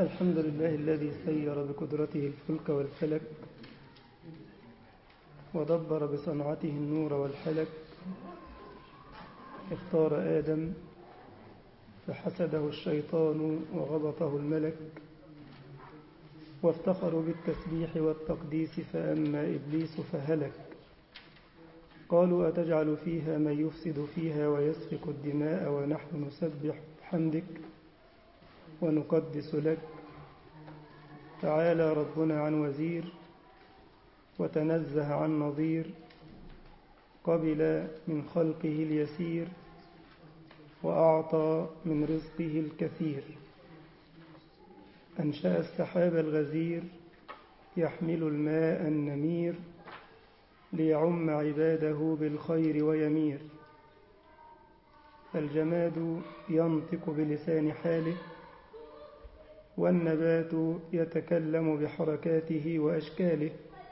الحمد لله الذي سير بقدرته الفلك والفلك ودبر بصنعته النور والحلك اختار آدم فحسده الشيطان وغبطه الملك وافتخروا بالتسبيح والتقديس فأما إبليس فهلك قالوا أتجعل فيها من يفسد فيها ويسفك الدماء ونحن نسبح بحمدك ونقدس لك تعالى ربنا عن وزير وتنزه عن نظير قبل من خلقه اليسير وأعطى من رزقه الكثير أنشأ السحاب الغزير يحمل الماء النمير ليعم عباده بالخير ويمير الجماد ينطق بلسان حاله والنبات يتكلم بحركاته وأشكاله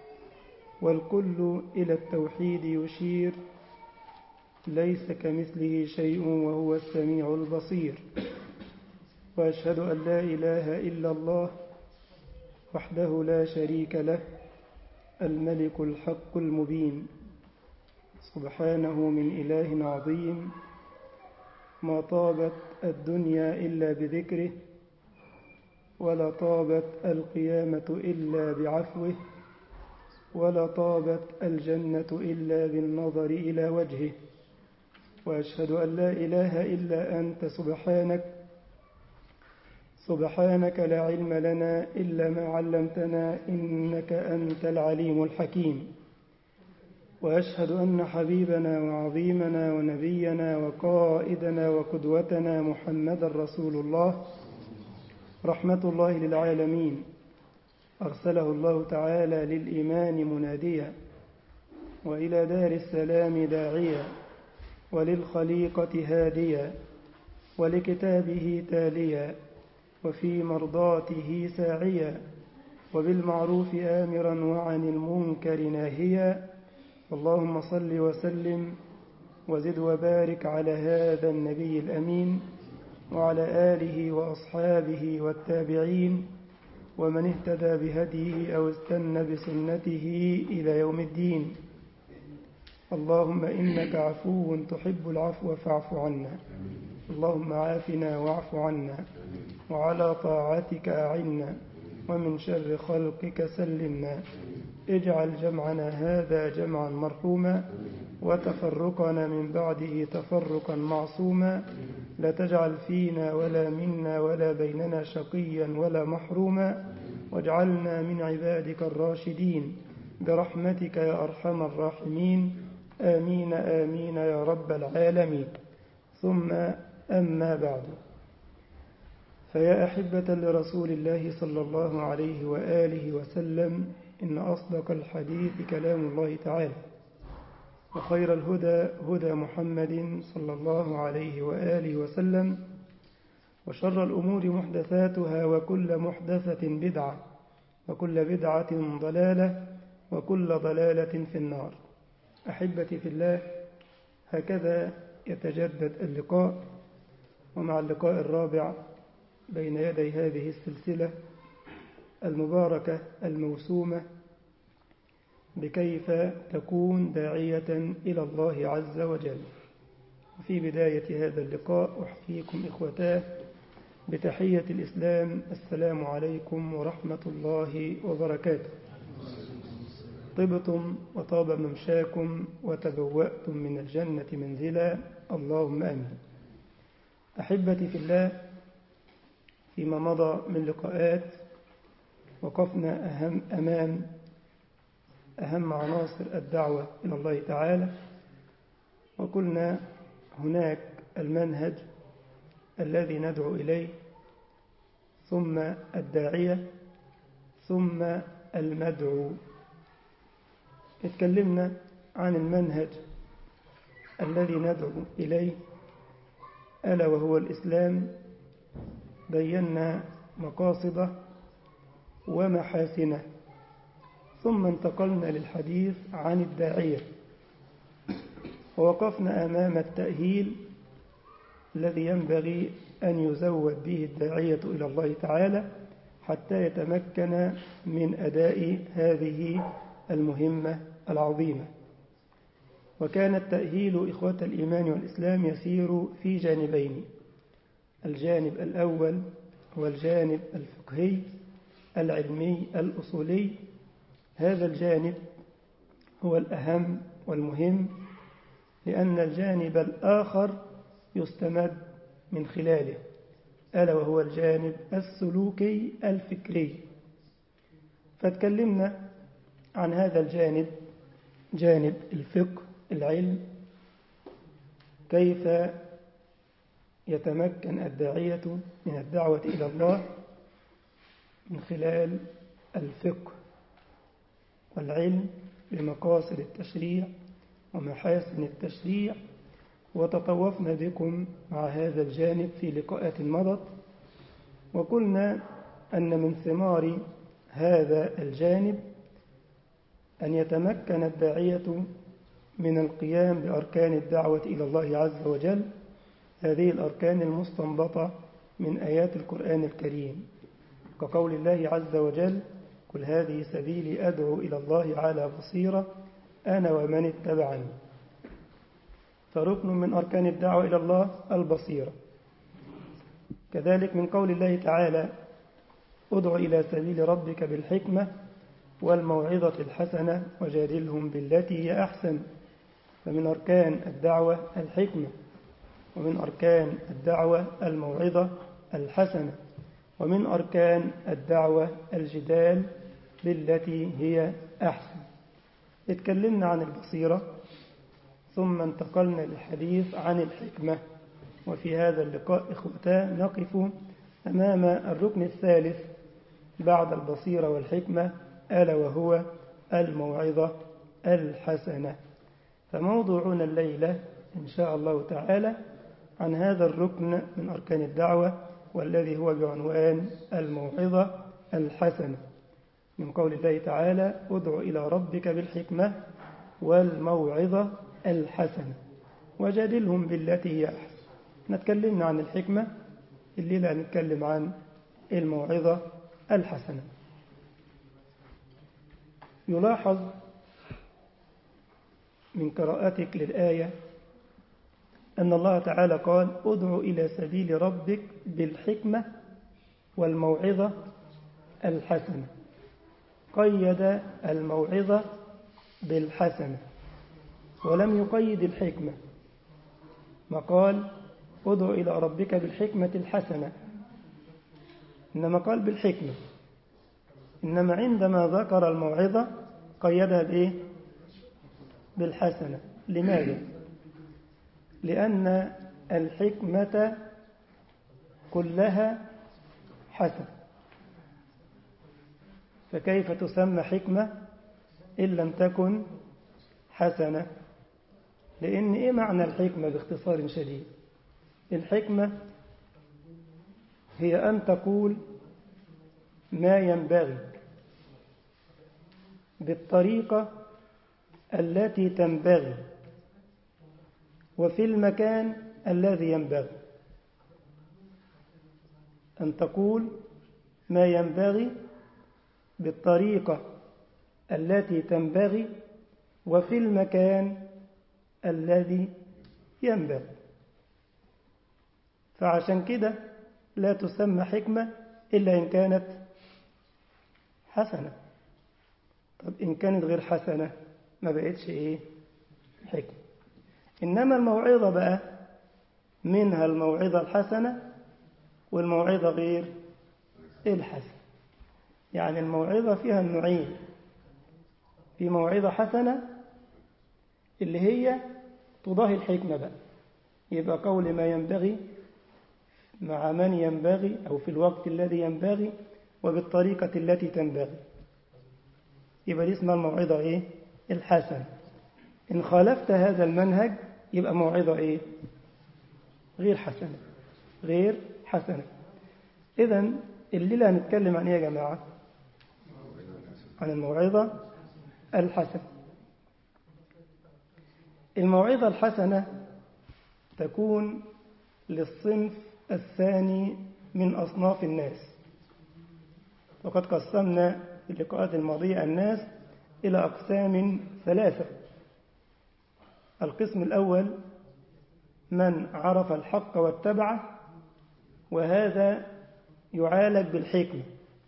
والكل إلى التوحيد يشير ليس كمثله شيء وهو السميع البصير وأشهد أن لا إله إلا الله وحده لا شريك له الملك الحق المبين سبحانه من إله عظيم ما طابت الدنيا إلا بذكره ولا طابت القيامة إلا بعفوه ولا طابت الجنة إلا بالنظر إلى وجهه وأشهد أن لا إله إلا أنت سبحانك سبحانك لا علم لنا إلا ما علمتنا إنك أنت العليم الحكيم وأشهد أن حبيبنا وعظيمنا ونبينا وقائدنا وقدوتنا محمد رسول الله رحمة الله للعالمين أرسله الله تعالى للإيمان مناديا وإلى دار السلام داعيا وللخليقة هاديا ولكتابه تاليا وفي مرضاته ساعيا وبالمعروف آمرا وعن المنكر ناهيا اللهم صل وسلم وزد وبارك على هذا النبي الأمين وعلى آله وأصحابه والتابعين ومن اهتدى بهديه أو استنى بسنته إلى يوم الدين اللهم إنك عفو تحب العفو فاعف عنا اللهم عافنا واعف عنا وعلى طاعتك أعنا ومن شر خلقك سلمنا اجعل جمعنا هذا جمعا مرحوما وتفرقنا من بعده تفرقا معصوما لا تجعل فينا ولا منا ولا بيننا شقيا ولا محروما واجعلنا من عبادك الراشدين برحمتك يا أرحم الراحمين آمين آمين يا رب العالمين ثم أما بعد فيا أحبة لرسول الله صلى الله عليه وآله وسلم إن أصدق الحديث كلام الله تعالى وخير الهدى هدى محمد صلى الله عليه وآله وسلم وشر الأمور محدثاتها وكل محدثة بدعة وكل بدعة ضلالة وكل ضلالة في النار أحبتي في الله هكذا يتجدد اللقاء ومع اللقاء الرابع بين يدي هذه السلسلة المباركة الموسومة بكيف تكون داعية إلى الله عز وجل وفي بداية هذا اللقاء أحييكم إخوتاه بتحية الإسلام السلام عليكم ورحمة الله وبركاته طبتم وطاب ممشاكم وتبوأتم من الجنة منزلا اللهم آمين أحبتي في الله فيما مضى من لقاءات وقفنا أهم أمام أهم عناصر الدعوة إلى الله تعالى وقلنا هناك المنهج الذي ندعو إليه ثم الداعية ثم المدعو اتكلمنا عن المنهج الذي ندعو إليه ألا وهو الإسلام بينا مقاصده ومحاسنه ثم انتقلنا للحديث عن الداعية ووقفنا أمام التأهيل الذي ينبغي أن يزود به الداعية إلى الله تعالى حتى يتمكن من أداء هذه المهمة العظيمة وكان التأهيل إخوة الإيمان والإسلام يسير في جانبين الجانب الأول هو الجانب الفقهي العلمي الأصولي هذا الجانب هو الأهم والمهم لأن الجانب الآخر يستمد من خلاله ألا وهو الجانب السلوكي الفكري فتكلمنا عن هذا الجانب جانب الفقه العلم كيف يتمكن الداعية من الدعوة إلى الله من خلال الفقه والعلم بمقاصد التشريع ومحاسن التشريع وتطوفنا بكم مع هذا الجانب في لقاءات مضت وقلنا أن من ثمار هذا الجانب أن يتمكن الداعية من القيام بأركان الدعوة إلى الله عز وجل هذه الأركان المستنبطة من آيات القرآن الكريم كقول الله عز وجل قل هذه سبيلي أدعو إلى الله على بصيرة أنا ومن اتبعني فركن من أركان الدعوة إلى الله البصيرة كذلك من قول الله تعالى ادع إلى سبيل ربك بالحكمة والموعظة الحسنة وجادلهم بالتي هي أحسن فمن أركان الدعوة الحكمة ومن أركان الدعوة الموعظة الحسنة ومن أركان الدعوة الجدال بالتي هي أحسن اتكلمنا عن البصيرة ثم انتقلنا للحديث عن الحكمة وفي هذا اللقاء إخوتا نقف أمام الركن الثالث بعد البصيرة والحكمة ألا وهو الموعظة الحسنة فموضوعنا الليلة إن شاء الله تعالى عن هذا الركن من أركان الدعوة والذي هو بعنوان الموعظة الحسنة من قول الله تعالى ادع إلى ربك بالحكمة والموعظة الحسنة وجادلهم بالتي هي أحسن نتكلمنا عن الحكمة الليلة نتكلم عن الموعظة الحسنة يلاحظ من قراءتك للآية أن الله تعالى قال ادع إلى سبيل ربك بالحكمة والموعظة الحسنة قيد الموعظة بالحسنة ولم يقيد الحكمة ما قال ادع إلى ربك بالحكمة الحسنة إنما قال بالحكمة إنما عندما ذكر الموعظة قيدها بإيه بالحسنة لماذا لأن الحكمة كلها حسن فكيف تسمى حكمة إن لم تكن حسنة لأن إيه معنى الحكمة باختصار شديد الحكمة هي أن تقول ما ينبغي بالطريقة التي تنبغي وفي المكان الذي ينبغي أن تقول ما ينبغي بالطريقة التي تنبغي وفي المكان الذي ينبغي فعشان كده لا تسمى حكمة إلا إن كانت حسنة طب إن كانت غير حسنة ما بقتش إيه حكمة إنما الموعظة بقى منها الموعظة الحسنة والموعظة غير الحسنة يعني الموعظة فيها النوعين في موعظة حسنة اللي هي تضاهي الحكمة بقى يبقى قول ما ينبغي مع من ينبغي أو في الوقت الذي ينبغي وبالطريقة التي تنبغي يبقى دي اسمها الموعظة إيه؟ الحسنة إن خالفت هذا المنهج يبقى موعظة إيه؟ غير حسنة غير حسنة إذا الليلة هنتكلم عن إيه يا جماعة؟ عن الموعظة الحسنة الموعظة الحسنة تكون للصنف الثاني من أصناف الناس وقد قسمنا في اللقاءات الماضية الناس إلى أقسام ثلاثة القسم الأول من عرف الحق واتبعه وهذا يعالج بالحكمة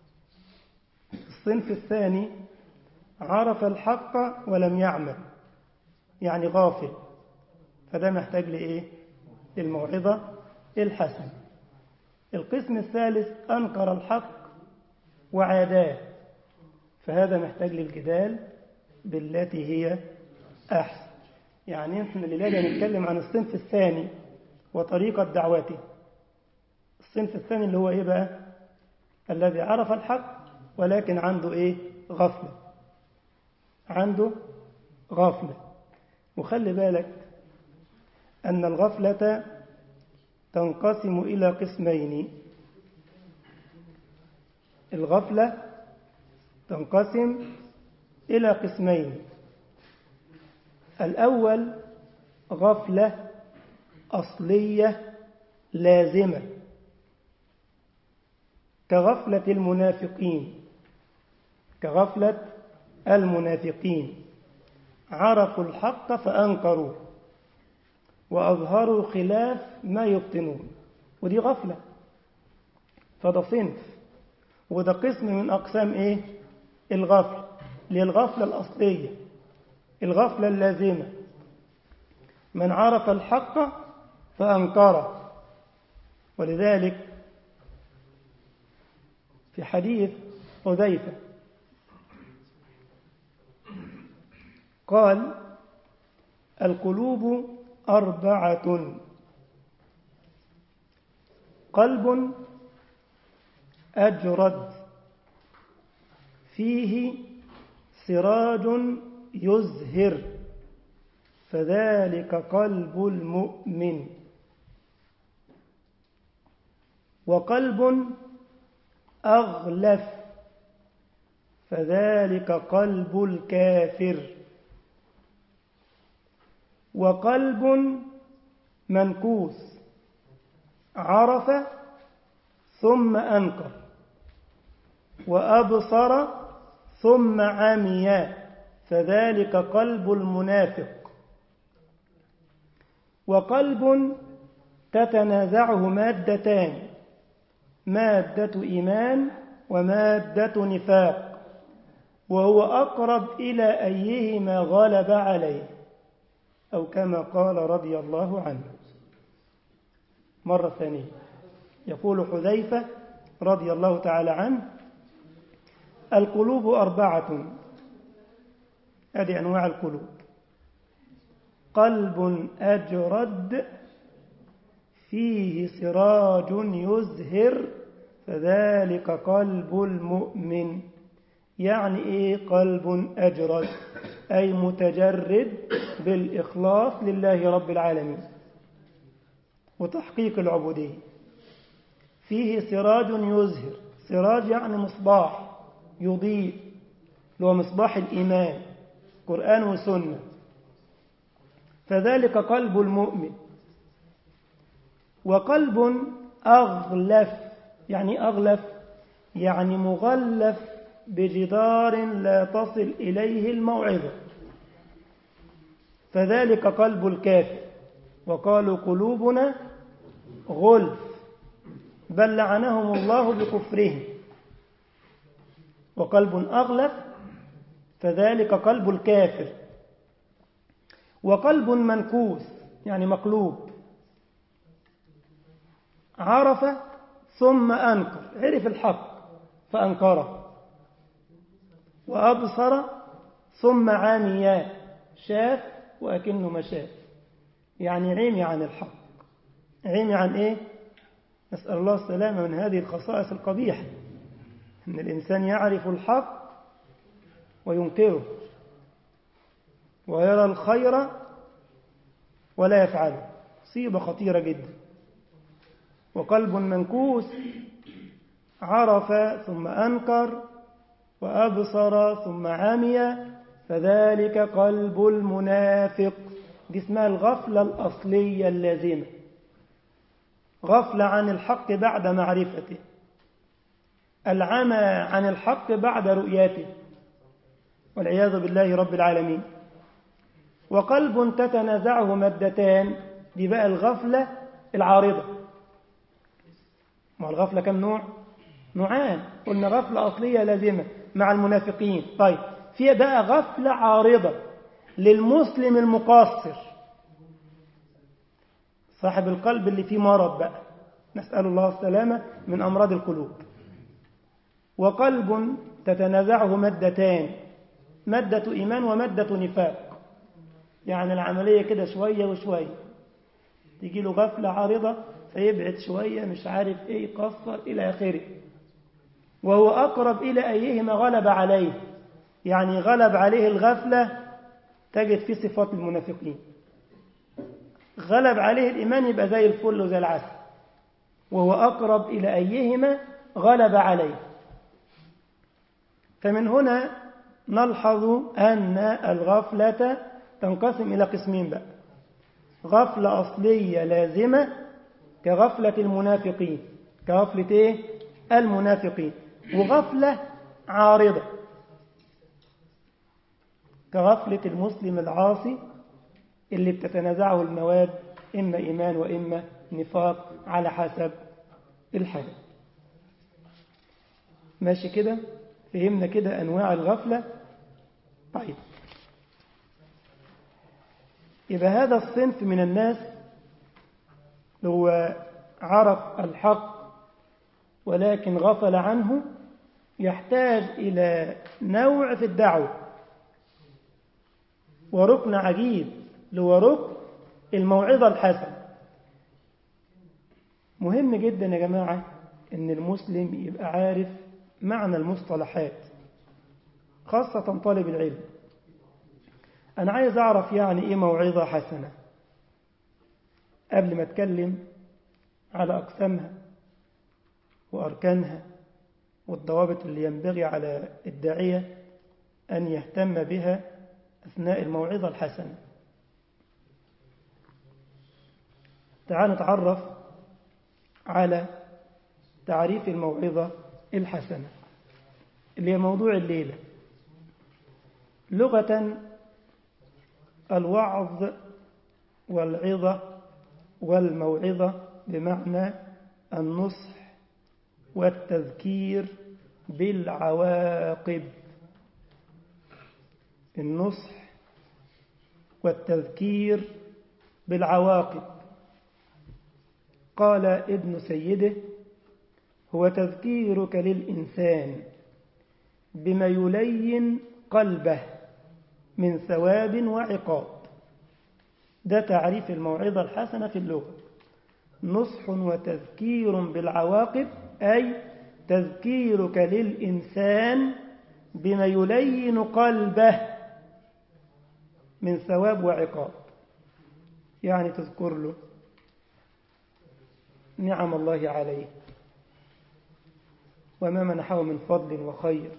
الصنف الثاني عرف الحق ولم يعمل يعني غافل فده محتاج لإيه الموعظة الحسنة القسم الثالث أنكر الحق وعاداه فهذا محتاج للجدال بالتي هي أحسن يعني احنا الليلة نتكلم عن الصنف الثاني وطريقة دعوته الصنف الثاني اللي هو ايه بقى الذي عرف الحق ولكن عنده ايه غفلة عنده غفلة وخلي بالك أن الغفلة تنقسم إلى قسمين الغفلة تنقسم إلى قسمين الأول غفلة أصلية لازمة كغفلة المنافقين كغفلة المنافقين عرفوا الحق فأنكروا وأظهروا خلاف ما يبطنون ودي غفلة فده صنف وده قسم من أقسام إيه؟ الغفلة للغفلة الأصلية الغفلة اللازمة من عرف الحق فأنكره ولذلك في حديث حذيفة قال القلوب أربعة قلب أجرد فيه سراج يزهر فذلك قلب المؤمن وقلب أغلف فذلك قلب الكافر وقلب منكوس عرف ثم أنكر وأبصر ثم عمي فذلك قلب المنافق وقلب تتنازعه مادتان مادة إيمان ومادة نفاق وهو أقرب إلى أيهما غلب عليه أو كما قال رضي الله عنه مرة ثانية يقول حذيفة رضي الله تعالى عنه القلوب أربعة هذه أنواع القلوب قلب أجرد فيه سراج يزهر فذلك قلب المؤمن يعني إيه قلب أجرد أي متجرد بالإخلاص لله رب العالمين وتحقيق العبودية فيه سراج يزهر سراج يعني مصباح يضيء هو مصباح الإيمان قرآن وسنة فذلك قلب المؤمن وقلب أغلف يعني أغلف يعني مغلف بجدار لا تصل إليه الموعظة فذلك قلب الكافر وقالوا قلوبنا غلف بل لعنهم الله بكفرهم وقلب أغلف فذلك قلب الكافر وقلب منكوس يعني مقلوب عرف ثم أنكر عرف الحق فأنكره وأبصر ثم عمي شاف وأكنه ما شاف يعني عمي عن الحق عمي عن إيه نسأل الله السلامة من هذه الخصائص القبيحة أن الإنسان يعرف الحق وينكره ويرى الخير ولا يفعله مصيبة خطيرة جدا وقلب منكوس عرف ثم أنكر وأبصر ثم عمي فذلك قلب المنافق دي اسمها الغفلة الأصلية اللازمة غفلة عن الحق بعد معرفته العمى عن الحق بعد رؤيته والعياذ بالله رب العالمين وقلب تتنازعه مادتان دي بقى الغفلة العارضة ما الغفلة كم نوع نوعان قلنا غفلة أصلية لازمة مع المنافقين طيب في بقى غفلة عارضة للمسلم المقصر صاحب القلب اللي فيه مرض بقى نسأل الله السلامة من أمراض القلوب وقلب تتنازعه مادتان مادة إيمان ومادة نفاق يعني العملية كده شوية وشوية تيجي له غفلة عارضة فيبعد شوية مش عارف إيه يقصر إلى آخره وهو أقرب إلى أيهما غلب عليه يعني غلب عليه الغفلة تجد في صفات المنافقين غلب عليه الإيمان يبقى زي الفل وزي العسل وهو أقرب إلى أيهما غلب عليه فمن هنا نلحظ أن الغفلة تنقسم إلى قسمين بقى غفلة أصلية لازمة كغفلة المنافقين كغفلة إيه؟ المنافقين وغفلة عارضة كغفلة المسلم العاصي اللي بتتنازعه المواد إما إيمان وإما نفاق على حسب الحال ماشي كده فهمنا كده أنواع الغفلة طيب يبقى هذا الصنف من الناس هو عرف الحق ولكن غفل عنه يحتاج إلى نوع في الدعوة وركن عجيب هو ركن الموعظة الحسنة مهم جدا يا جماعة إن المسلم يبقى عارف معنى المصطلحات خاصة طالب العلم أنا عايز أعرف يعني إيه موعظة حسنة قبل ما أتكلم على أقسامها وأركانها والضوابط اللي ينبغي على الداعية أن يهتم بها أثناء الموعظة الحسنة تعال نتعرف على تعريف الموعظة الحسنة اللي هي موضوع الليلة لغة الوعظ والعظة والموعظة بمعنى النصح والتذكير بالعواقب النصح والتذكير بالعواقب قال ابن سيده هو تذكيرك للإنسان بما يلين قلبه من ثواب وعقاب ده تعريف الموعظة الحسنة في اللغة نصح وتذكير بالعواقب أي تذكيرك للإنسان بما يلين قلبه من ثواب وعقاب يعني تذكر له نعم الله عليه وما منحه من فضل وخير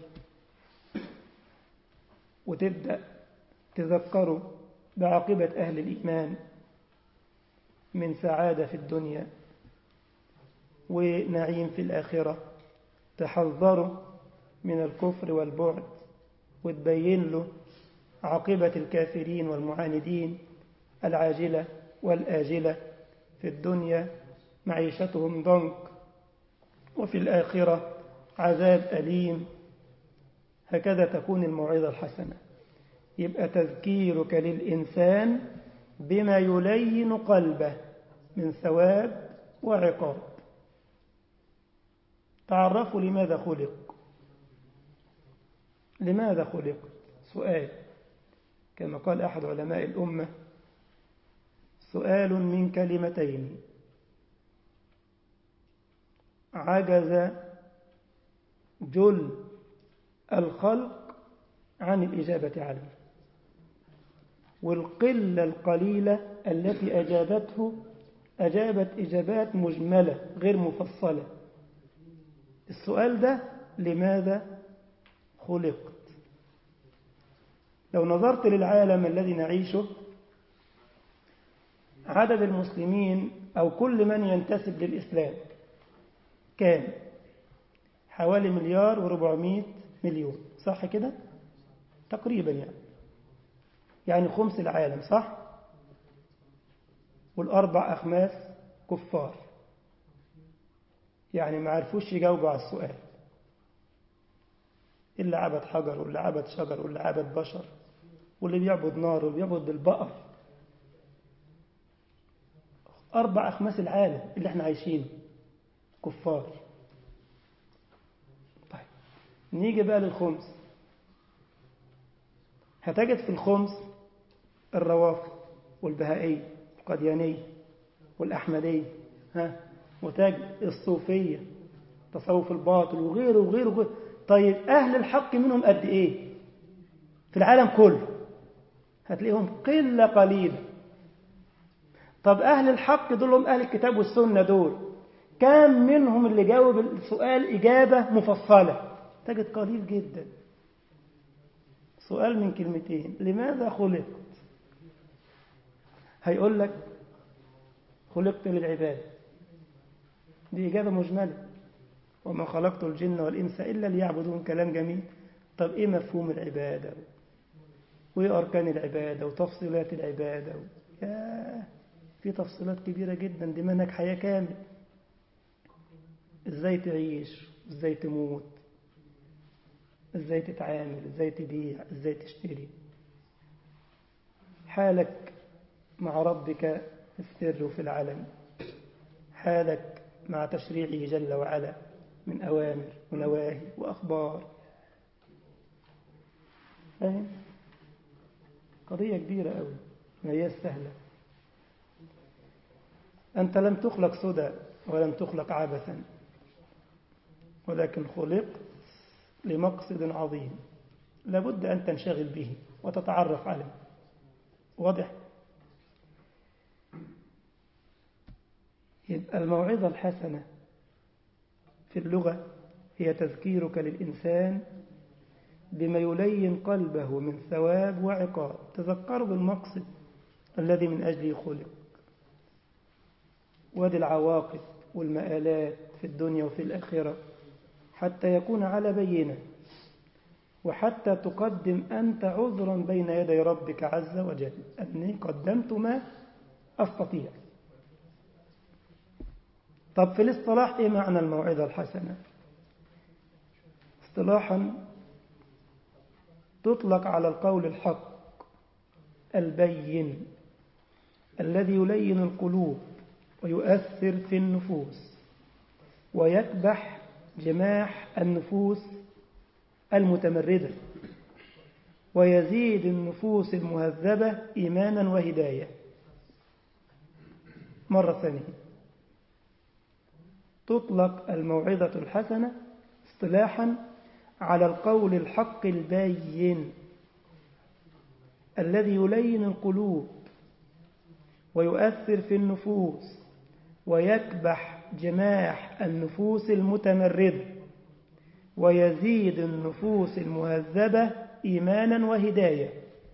وتبدأ تذكره بعاقبة أهل الإيمان من سعادة في الدنيا ونعيم في الآخرة تحذره من الكفر والبعد وتبين له عاقبة الكافرين والمعاندين العاجلة والآجلة في الدنيا معيشتهم ضنك وفي الآخرة عذاب أليم هكذا تكون الموعظة الحسنة يبقى تذكيرك للإنسان بما يلين قلبه من ثواب وعقاب تعرفوا لماذا خلق لماذا خلق سؤال كما قال أحد علماء الأمة سؤال من كلمتين عجز جل الخلق عن الإجابة عنه والقلة القليلة التي أجابته أجابت إجابات مجملة غير مفصلة السؤال ده لماذا خلقت لو نظرت للعالم الذي نعيشه عدد المسلمين أو كل من ينتسب للإسلام كام حوالي مليار وربعمائة مليون صح كده تقريبا يعني يعني خمس العالم صح والأربع أخماس كفار يعني ما عرفوش يجاوبوا على السؤال اللي عبد حجر واللي عبد شجر واللي عبد بشر واللي بيعبد نار واللي بيعبد البقر أربع أخماس العالم اللي احنا عايشينه كفار طيب نيجي بقى للخمس هتجد في الخمس الروافض والبهائية والقديانية والأحمدية ها وتجد الصوفية تصوف الباطل وغيره وغيره وغيره طيب أهل الحق منهم قد إيه في العالم كله هتلاقيهم قلة قليلة طب أهل الحق دول هم أهل الكتاب والسنة دول كم منهم اللي جاوب السؤال إجابة مفصلة تجد قليل جدا سؤال من كلمتين لماذا خلقت هيقول لك خلقت للعبادة دي إجابة مجملة وما خلقت الجن والإنس إلا ليعبدون كلام جميل طب إيه مفهوم العبادة وإيه أركان العبادة وتفصيلات العبادة يا في تفصيلات كبيرة جدا دي منهج حياة كامل إزاي تعيش إزاي تموت إزاي تتعامل إزاي تبيع إزاي تشتري حالك مع ربك في السر وفي العلن حالك مع تشريعه جل وعلا من أوامر ونواهي وأخبار فاهم قضية كبيرة أوي ما هي سهلة أنت لم تخلق سدى ولم تخلق عبثا ولكن خلقت لمقصد عظيم لابد أن تنشغل به وتتعرف عليه واضح يبقى الموعظة الحسنة في اللغة هي تذكيرك للإنسان بما يلين قلبه من ثواب وعقاب تذكره بالمقصد الذي من أجله خلق وادي العواقب والمآلات في الدنيا وفي الآخرة حتى يكون على بينة وحتى تقدم أنت عذرا بين يدي ربك عز وجل أني قدمت ما أستطيع طب في الاصطلاح إيه معنى الموعظة الحسنة اصطلاحا تطلق على القول الحق البين الذي يلين القلوب ويؤثر في النفوس ويكبح جماح النفوس المتمردة ويزيد النفوس المهذبة إيمانا وهداية مرة ثانية تطلق الموعظة الحسنة اصطلاحا على القول الحق البين الذي يلين القلوب ويؤثر في النفوس ويكبح جماح النفوس المتمردة ويزيد النفوس المهذبة إيمانا وهداية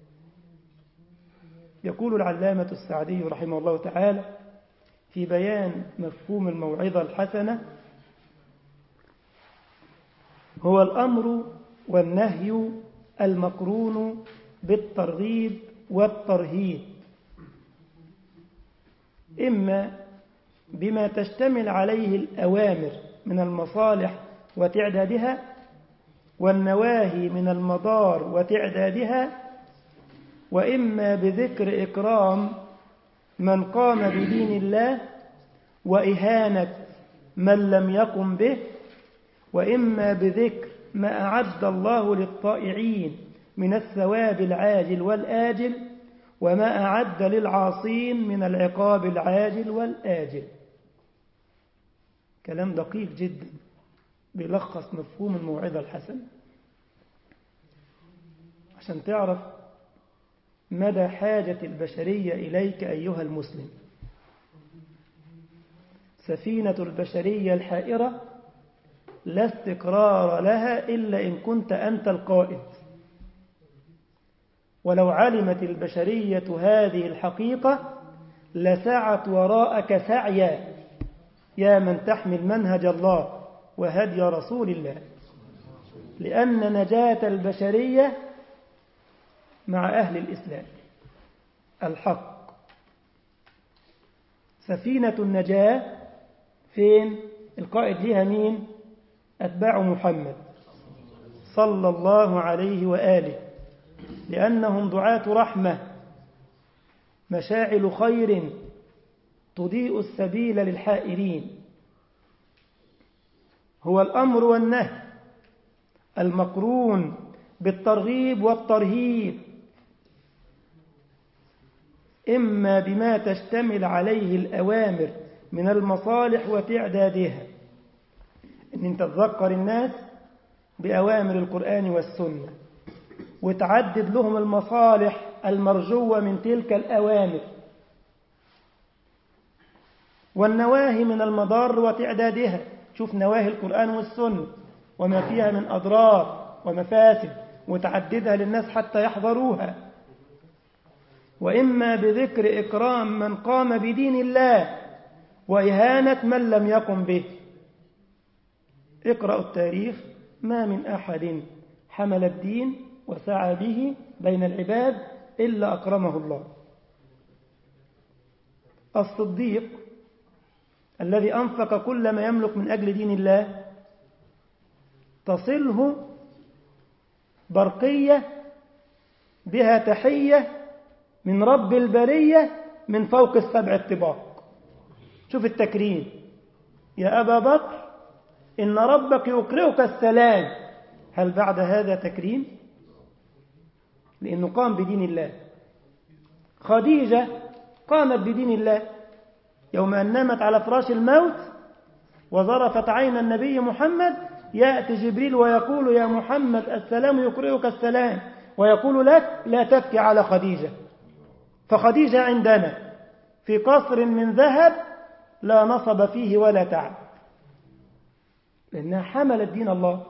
يقول العلامة السعدي رحمه الله تعالى في بيان مفهوم الموعظة الحسنة هو الأمر والنهي المقرون بالترغيب والترهيب إما بما تشتمل عليه الأوامر من المصالح وتعدادها والنواهي من المضار وتعدادها وإما بذكر إكرام من قام بدين الله وإهانة من لم يقم به وإما بذكر ما أعد الله للطائعين من الثواب العاجل والآجل وما أعد للعاصين من العقاب العاجل والآجل كلام دقيق جدا بيلخص مفهوم الموعظة الحسنة عشان تعرف مدى حاجة البشرية إليك أيها المسلم سفينة البشرية الحائرة لا استقرار لها إلا إن كنت أنت القائد ولو علمت البشرية هذه الحقيقة لسعت وراءك سعيا يا من تحمل منهج الله وهدي رسول الله لأن نجاة البشرية مع أهل الإسلام الحق سفينة النجاة فين القائد لها مين أتباع محمد صلى الله عليه وآله لأنهم دعاة رحمة مشاعل خير تضيء السبيل للحائرين هو الأمر والنهي المقرون بالترغيب والترهيب إما بما تشتمل عليه الأوامر من المصالح وتعدادها إن أنت تذكر الناس بأوامر القرآن والسنة وتعدد لهم المصالح المرجوة من تلك الأوامر والنواهي من المضار وتعدادها شوف نواهي القرآن والسنة وما فيها من أضرار ومفاسد وتعددها للناس حتى يحضروها وإما بذكر إكرام من قام بدين الله وإهانة من لم يقم به اقرأوا التاريخ ما من أحد حمل الدين وسعى به بين العباد إلا أكرمه الله الصديق الذي أنفق كل ما يملك من أجل دين الله تصله برقية بها تحية من رب البرية من فوق السبع الطباق شوف التكريم يا أبا بكر إن ربك يقرئك السلام هل بعد هذا تكريم لأنه قام بدين الله خديجة قامت بدين الله يوم أن نامت على فراش الموت وظرفت عين النبي محمد يأتي جبريل ويقول يا محمد السلام يقرئك السلام ويقول لك لا تبكي على خديجة فخديجة عندنا في قصر من ذهب لا نصب فيه ولا تعب لأنها حملت دين الله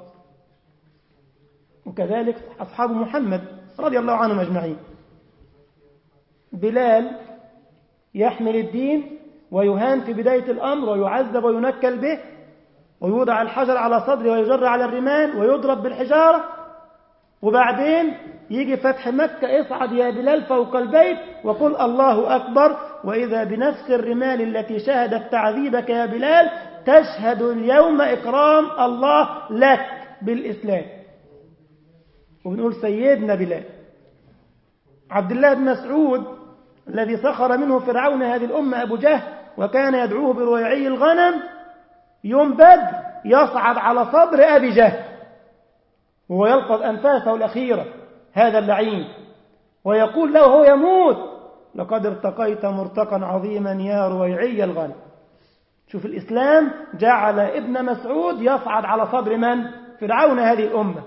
وكذلك أصحاب محمد رضي الله عنهم أجمعين بلال يحمل الدين ويهان في بداية الأمر ويعذب وينكل به ويوضع الحجر على صدره ويجر على الرمال ويضرب بالحجارة وبعدين يجي فتح مكة اصعد يا بلال فوق البيت وقل الله أكبر وإذا بنفس الرمال التي شهدت تعذيبك يا بلال تشهد اليوم إكرام الله لك بالإسلام وبنقول سيدنا بلال عبد الله بن مسعود الذي سخر منه فرعون هذه الأمة أبو جهل وكان يدعوه برويعي الغنم يوم بدر يصعد على صدر أبي جهل وهو يلقظ أنفاسه الأخيرة هذا اللعين ويقول له هو يموت لقد ارتقيت مرتقا عظيما يا رويعي الغنم شوف الإسلام جعل ابن مسعود يصعد على صدر من؟ فرعون هذه الأمة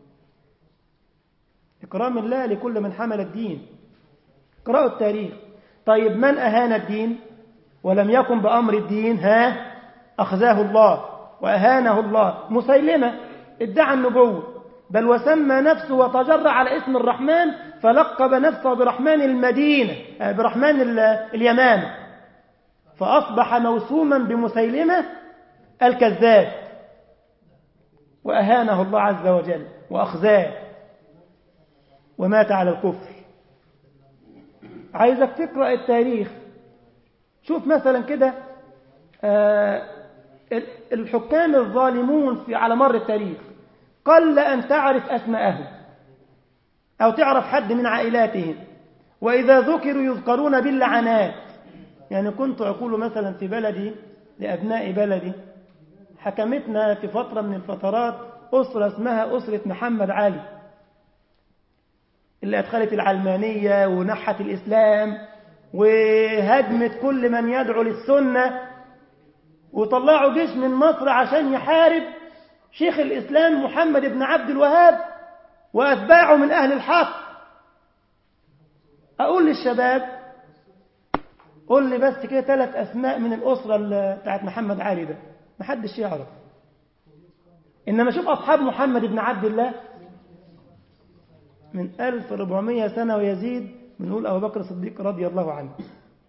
إكرام الله لكل من حمل الدين اقرأوا التاريخ طيب من أهان الدين ولم يكن بأمر الدين ها أخزاه الله وأهانه الله مسيلمة ادعى النبوة بل وسمى نفسه وتجرع على اسم الرحمن فلقب نفسه برحمن المدينة برحمن اليمامة فأصبح موسوما بمسيلمة الكذاب وأهانه الله عز وجل وأخزاه ومات على الكفر عايزك تقرأ التاريخ شوف مثلا كده الحكام الظالمون في على مر التاريخ قل أن تعرف أسماءهم أو تعرف حد من عائلاتهم وإذا ذكروا يذكرون باللعنات يعني كنت أقول مثلا في بلدي لأبناء بلدي حكمتنا في فترة من الفترات أسرة اسمها أسرة محمد علي اللي أدخلت العلمانية ونحت الإسلام وهدمت كل من يدعو للسنة وطلعوا جيش من مصر عشان يحارب شيخ الإسلام محمد بن عبد الوهاب وأتباعه من أهل الحق أقول للشباب قول لي بس كده ثلاث أسماء من الأسرة بتاعت محمد علي ده محدش يعرف إنما شوف أصحاب محمد بن عبد الله من 1400 سنة ويزيد بنقول أبو بكر الصديق رضي الله عنه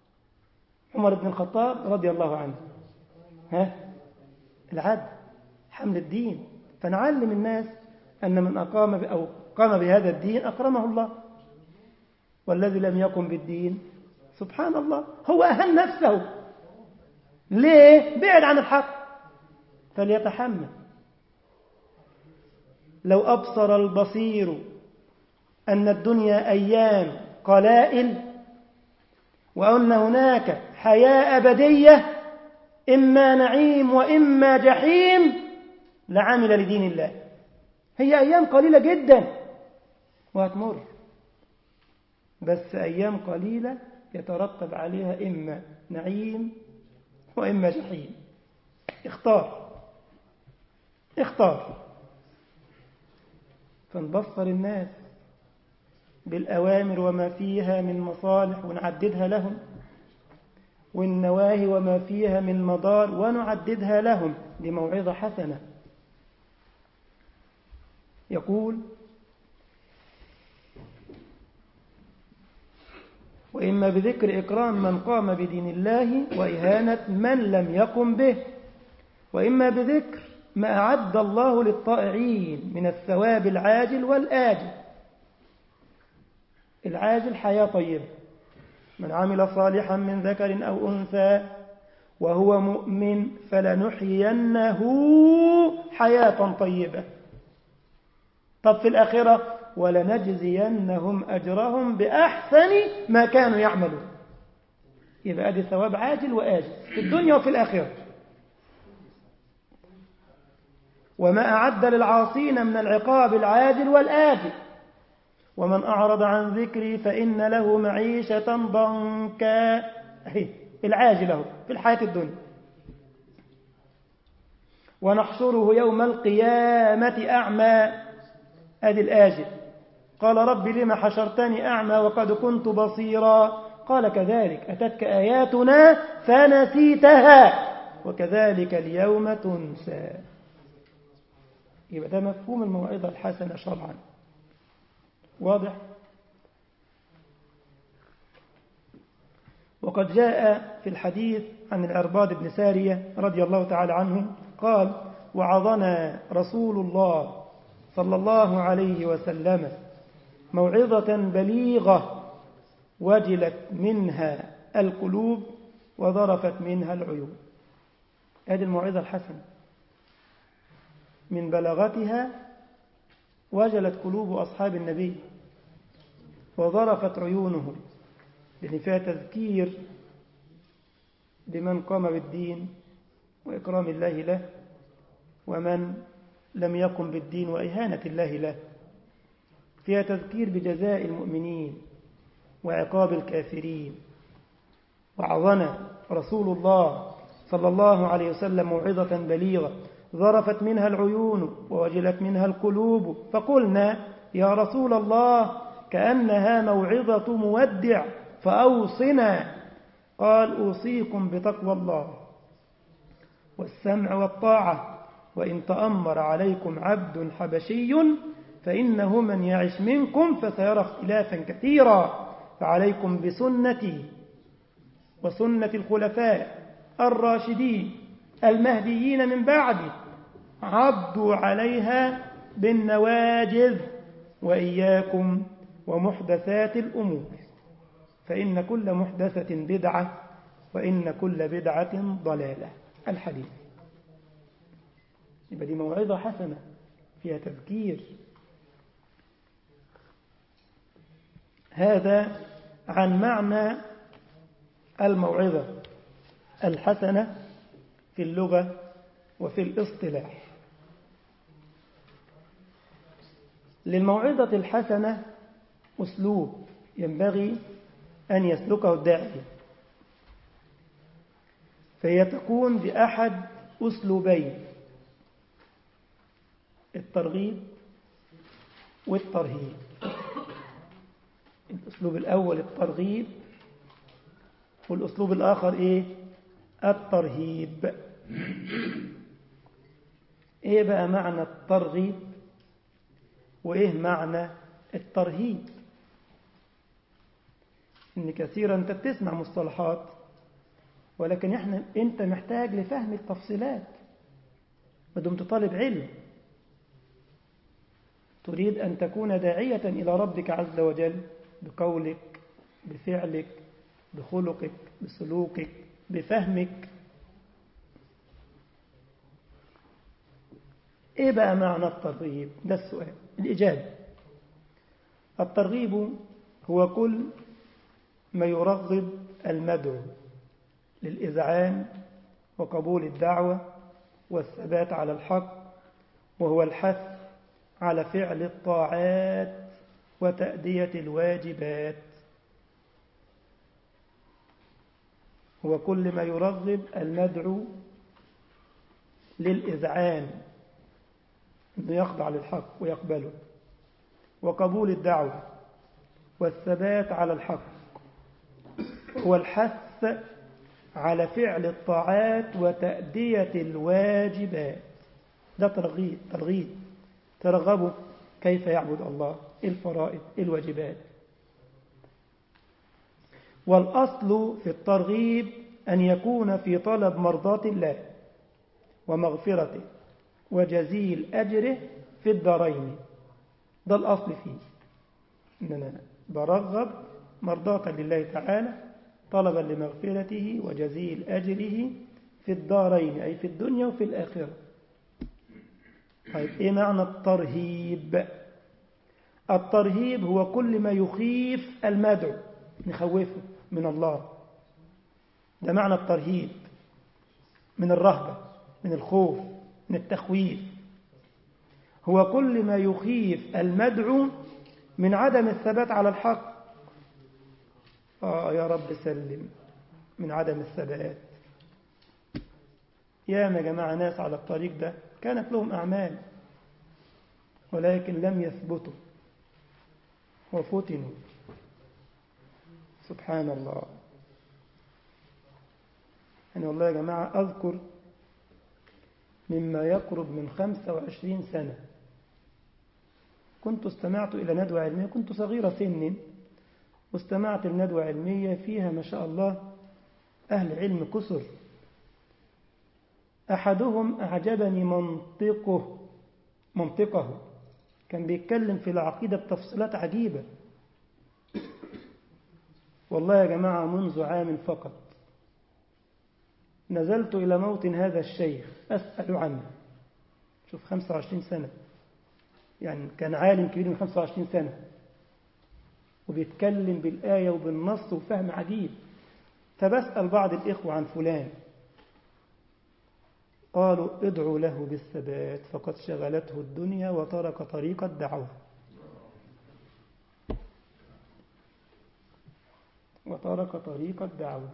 عمر بن الخطاب رضي الله عنه ها العدل حمل الدين فنعلم الناس أن من أقام أو قام بهذا الدين أكرمه الله والذي لم يقم بالدين سبحان الله هو أهل نفسه ليه؟ بعد عن الحق فليتحمل لو أبصر البصير أن الدنيا أيام قلائل وأن هناك حياة أبدية إما نعيم وإما جحيم لعمل لدين الله هي أيام قليلة جدا وهتمر بس أيام قليلة يترتب عليها إما نعيم وإما جحيم اختار اختار فنبصر الناس بالأوامر وما فيها من مصالح ونعددها لهم والنواهي وما فيها من مضار ونعددها لهم لموعظة حسنة يقول وإما بذكر إكرام من قام بدين الله وإهانة من لم يقم به وإما بذكر ما أعد الله للطائعين من الثواب العاجل والآجل العاجل حياة طيبة من عمل صالحا من ذكر أو أنثى وهو مؤمن فلنحيينه حياة طيبة طب في الآخرة ولنجزينهم أجرهم بأحسن ما كانوا يعملون يبقى دي ثواب عاجل وآجل في الدنيا وفي الآخرة وما أعد للعاصين من العقاب العاجل والآجل ومن أعرض عن ذكري فإن له معيشة ضنكا العاجلة في الحياة الدنيا ونحشره يوم القيامة أعمى أدي الآجل قال رب لم حشرتني أعمى وقد كنت بصيرا قال كذلك أتتك آياتنا فنسيتها وكذلك اليوم تنسى يبقى ده مفهوم الموعظة الحسنة شرعا واضح وقد جاء في الحديث عن العرباد بن سارية رضي الله تعالى عنه قال وعظنا رسول الله صلى الله عليه وسلم موعظة بليغة وجلت منها القلوب وظرفت منها العيون هذه الموعظة الحسنة من بلاغتها وجلت قلوب أصحاب النبي وظرفت عيونهم لأن فيها تذكير بمن قام بالدين وإكرام الله له ومن لم يقم بالدين وإهانة الله له فيها تذكير بجزاء المؤمنين وعقاب الكافرين وعظنا رسول الله صلى الله عليه وسلم موعظة بليغة ظرفت منها العيون ووجلت منها القلوب فقلنا يا رسول الله كأنها موعظة مودع فأوصنا قال أوصيكم بتقوى الله والسمع والطاعة وإن تأمر عليكم عبد حبشي فإنه من يعش منكم فسيرى اختلافا كثيرا فعليكم بسنتي وسنة الخلفاء الراشدين المهديين من بعدي عضوا عليها بالنواجذ وإياكم ومحدثات الأمور فإن كل محدثة بدعة وإن كل بدعة ضلالة الحديث يبقى دي موعظة حسنة فيها تذكير هذا عن معنى الموعظة الحسنة في اللغة وفي الاصطلاح للموعظة الحسنة أسلوب ينبغي أن يسلكه الداعية فهي تكون بأحد أسلوبين الترغيب والترهيب الأسلوب الأول الترغيب والأسلوب الآخر إيه الترهيب إيه بقى معنى الترغيب وإيه معنى الترهيب إن كثيرا أنت بتسمع مصطلحات ولكن إحنا أنت محتاج لفهم التفصيلات ما دمت طالب علم تريد أن تكون داعية إلى ربك عز وجل بقولك بفعلك بخلقك بسلوكك بفهمك إيه بقى معنى الترغيب ده السؤال الإجابة الترغيب هو كل ما يرغب المدعو للإذعان وقبول الدعوة والثبات على الحق وهو الحث على فعل الطاعات وتأدية الواجبات هو كل ما يرغب المدعو للإذعان أنه يخضع للحق ويقبله وقبول الدعوة والثبات على الحق والحث على فعل الطاعات وتأدية الواجبات ده ترغيب ترغيب ترغبوا كيف يعبد الله الفرائض الواجبات والأصل في الترغيب أن يكون في طلب مرضاة الله ومغفرته وجزيل أجره في الدارين ده الأصل فيه إننا برغب مرضاة لله تعالى طلبا لمغفرته وجزيل أجره في الدارين أي في الدنيا وفي الآخرة طيب إيه معنى الترهيب الترهيب هو كل ما يخيف المدعو نخوفه من الله ده معنى الترهيب من الرهبة من الخوف من التخويف هو كل ما يخيف المدعو من عدم الثبات على الحق آه يا رب سلم من عدم الثبات يا ما جماعة ناس على الطريق ده كانت لهم أعمال ولكن لم يثبتوا وفتنوا سبحان الله يعني والله يا جماعة أذكر مما يقرب من 25 سنة كنت استمعت إلى ندوة علمية كنت صغيرة سن واستمعت لندوة علمية فيها ما شاء الله أهل علم كسر أحدهم أعجبني منطقه منطقه كان بيتكلم في العقيدة بتفصيلات عجيبة والله يا جماعة منذ عام فقط نزلت إلى موطن هذا الشيخ أسأل عنه شوف 25 سنة يعني كان عالم كبير من 25 سنة وبيتكلم بالآية وبالنص وفهم عجيب فبسأل بعض الإخوة عن فلان قالوا ادعوا له بالثبات فقد شغلته الدنيا وترك طريق الدعوة وترك طريق الدعوة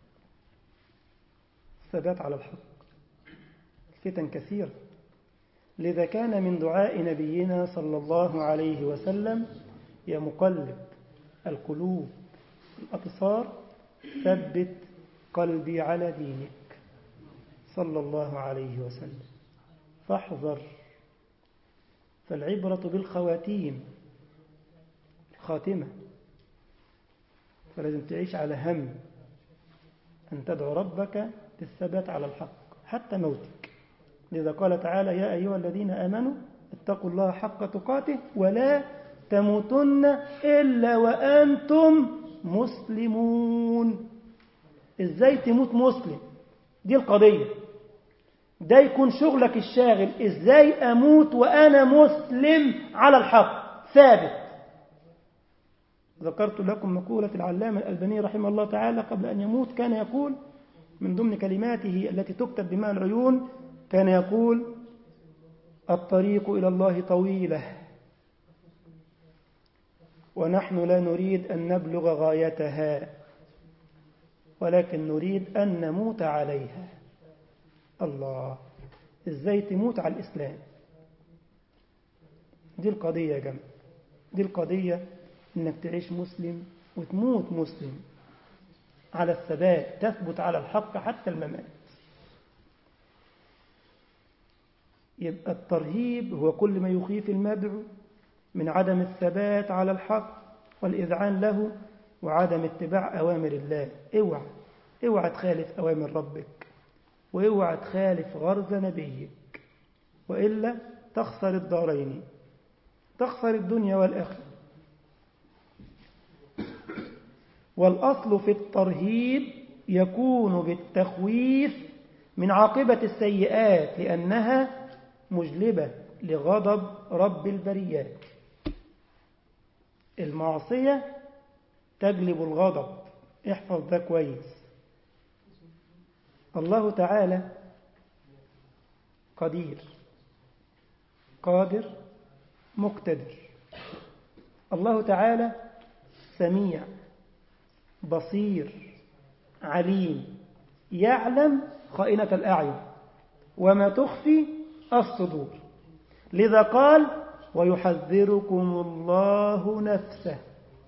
الثبات على الحق الفتن كثيرة لذا كان من دعاء نبينا صلى الله عليه وسلم يا مقلب القلوب الأبصار ثبت قلبي على دينك صلى الله عليه وسلم فاحذر فالعبرة بالخواتيم خاتمة فلازم تعيش على هم أن تدعو ربك بالثبات على الحق حتى موتك لذا قال تعالى يا أيها الذين آمنوا اتقوا الله حق تقاته ولا تموتن إلا وأنتم مسلمون إزاي تموت مسلم دي القضية ده يكون شغلك الشاغل إزاي أموت وأنا مسلم على الحق ثابت ذكرت لكم مقولة العلامة الألباني رحمه الله تعالى قبل أن يموت كان يقول من ضمن كلماته التي تكتب بماء العيون كان يقول الطريق إلى الله طويلة ونحن لا نريد أن نبلغ غايتها ولكن نريد أن نموت عليها الله إزاي تموت على الإسلام دي القضية يا جماعة دي القضية إنك تعيش مسلم وتموت مسلم على الثبات تثبت على الحق حتى الممات يبقى الترهيب هو كل ما يخيف المدعو من عدم الثبات على الحق والإذعان له وعدم اتباع أوامر الله اوعى اوعى تخالف أوامر ربك واوعى تخالف غرز نبيك وإلا تخسر الدارين تخسر الدنيا والآخرة والأصل في الترهيب يكون بالتخويف من عاقبة السيئات لأنها مجلبة لغضب رب البريات المعصية تجلب الغضب احفظ ده كويس الله تعالى قدير قادر مقتدر الله تعالى سميع بصير عليم يعلم خائنة الأعين وما تخفي الصدور لذا قال ويحذركم الله نفسه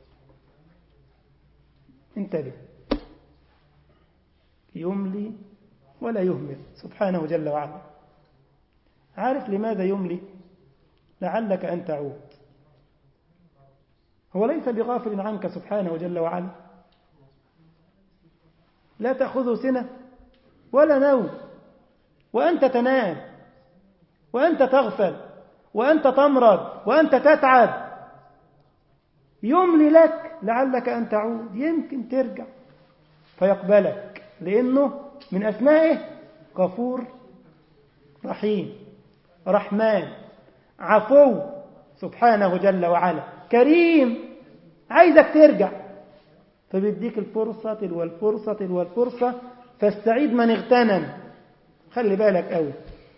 انتبه يملي ولا يهمل سبحانه جل وعلا عارف لماذا يملي لعلك أن تعود هو ليس بغافل عنك سبحانه جل وعلا لا تأخذه سنة ولا نوم وأنت تنام وأنت تغفل وأنت تمرض وأنت تتعب يملي لك لعلك أن تعود يمكن ترجع فيقبلك لأنه من أسمائه غفور رحيم رحمن عفو سبحانه جل وعلا كريم عايزك ترجع فبيديك الفرصة تلو الفرصة تلو الفرصة فاستعيد من اغتنم خلي بالك قوي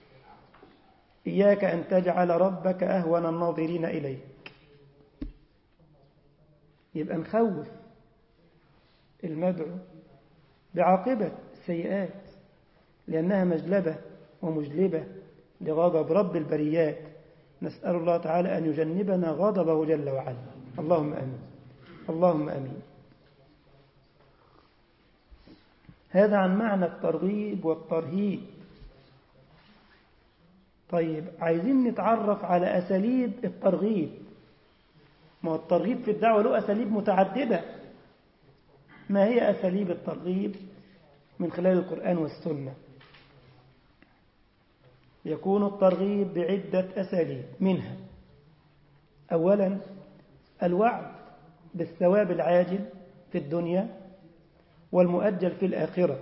إياك أن تجعل ربك أهون الناظرين إليك يبقى نخوف المدعو بعاقبة السيئات لأنها مجلبة ومجلبة لغضب رب البريات نسأل الله تعالى أن يجنبنا غضبه جل وعلا اللهم أمين اللهم أمين هذا عن معنى الترغيب والترهيب طيب عايزين نتعرف على أساليب الترغيب ما هو الترغيب في الدعوة له أساليب متعددة ما هي أساليب الترغيب من خلال القرآن والسنة يكون الترغيب بعدة أساليب منها أولا الوعد بالثواب العاجل في الدنيا والمؤجل في الآخرة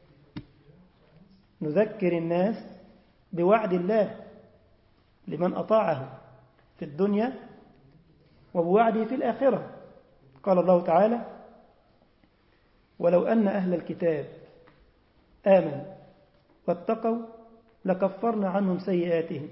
نذكر الناس بوعد الله لمن أطاعه في الدنيا وبوعده في الآخرة قال الله تعالى ولو أن أهل الكتاب آمنوا واتقوا لكفرنا عنهم سيئاتهم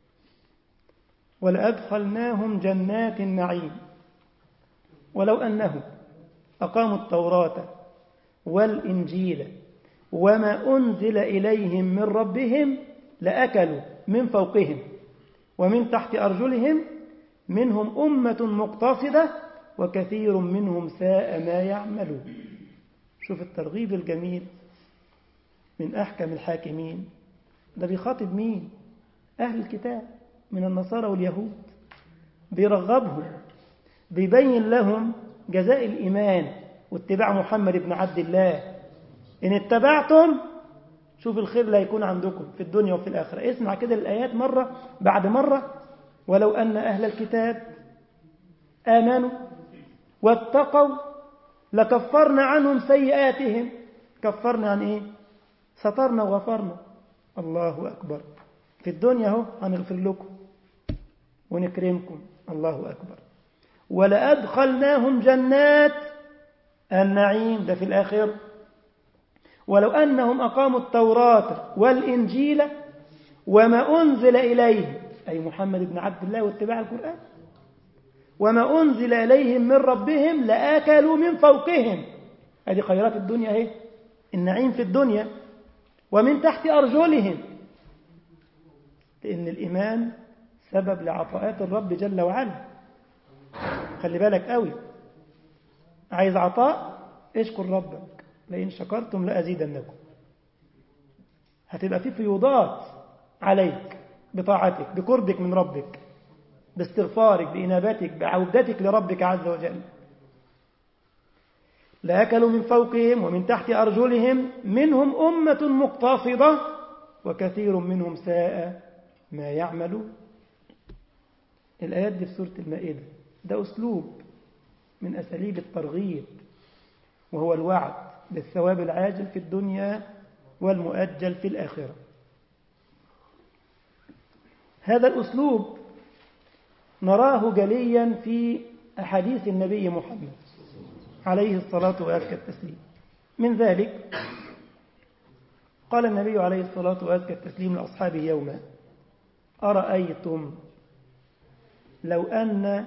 ولأدخلناهم جنات النعيم ولو أنهم أقاموا التوراة والإنجيل وما أنزل إليهم من ربهم لأكلوا من فوقهم ومن تحت أرجلهم منهم أمة مقتصدة وكثير منهم ساء ما يعملون شوف الترغيب الجميل من أحكم الحاكمين ده بيخاطب مين أهل الكتاب من النصارى واليهود بيرغبهم بيبين لهم جزاء الإيمان واتباع محمد بن عبد الله إن اتبعتم شوف الخير اللي هيكون عندكم في الدنيا وفي الآخرة اسمع كده الآيات مرة بعد مرة ولو أن أهل الكتاب آمنوا واتقوا لكفرنا عنهم سيئاتهم كفرنا عن إيه سترنا وغفرنا الله أكبر في الدنيا اهو هنغفر لكم ونكرمكم الله أكبر ولأدخلناهم جنات النعيم ده في الآخر ولو أنهم أقاموا التوراة والإنجيل وما أنزل إليهم أي محمد بن عبد الله واتباع القرآن وما أنزل إليهم من ربهم لآكلوا من فوقهم هذه خيرات الدنيا اهي النعيم في الدنيا ومن تحت أرجلهم لأن الإيمان سبب لعطاءات الرب جل وعلا خلي بالك قوي عايز عطاء اشكر ربك لئن شكرتم لأزيدنكم هتبقى في فيوضات عليك بطاعتك بقربك من ربك باستغفارك بإنابتك بعودتك لربك عز وجل لأكلوا من فوقهم ومن تحت أرجلهم منهم أمة مقتصدة وكثير منهم ساء ما يعمل الآيات دي في سورة المائدة ده أسلوب من أساليب الترغيب وهو الوعد بالثواب العاجل في الدنيا والمؤجل في الآخرة هذا الأسلوب نراه جليا في أحاديث النبي محمد عليه الصلاة وأزكى التسليم من ذلك قال النبي عليه الصلاة وأزكى التسليم لأصحابه يوما أرأيتم لو أن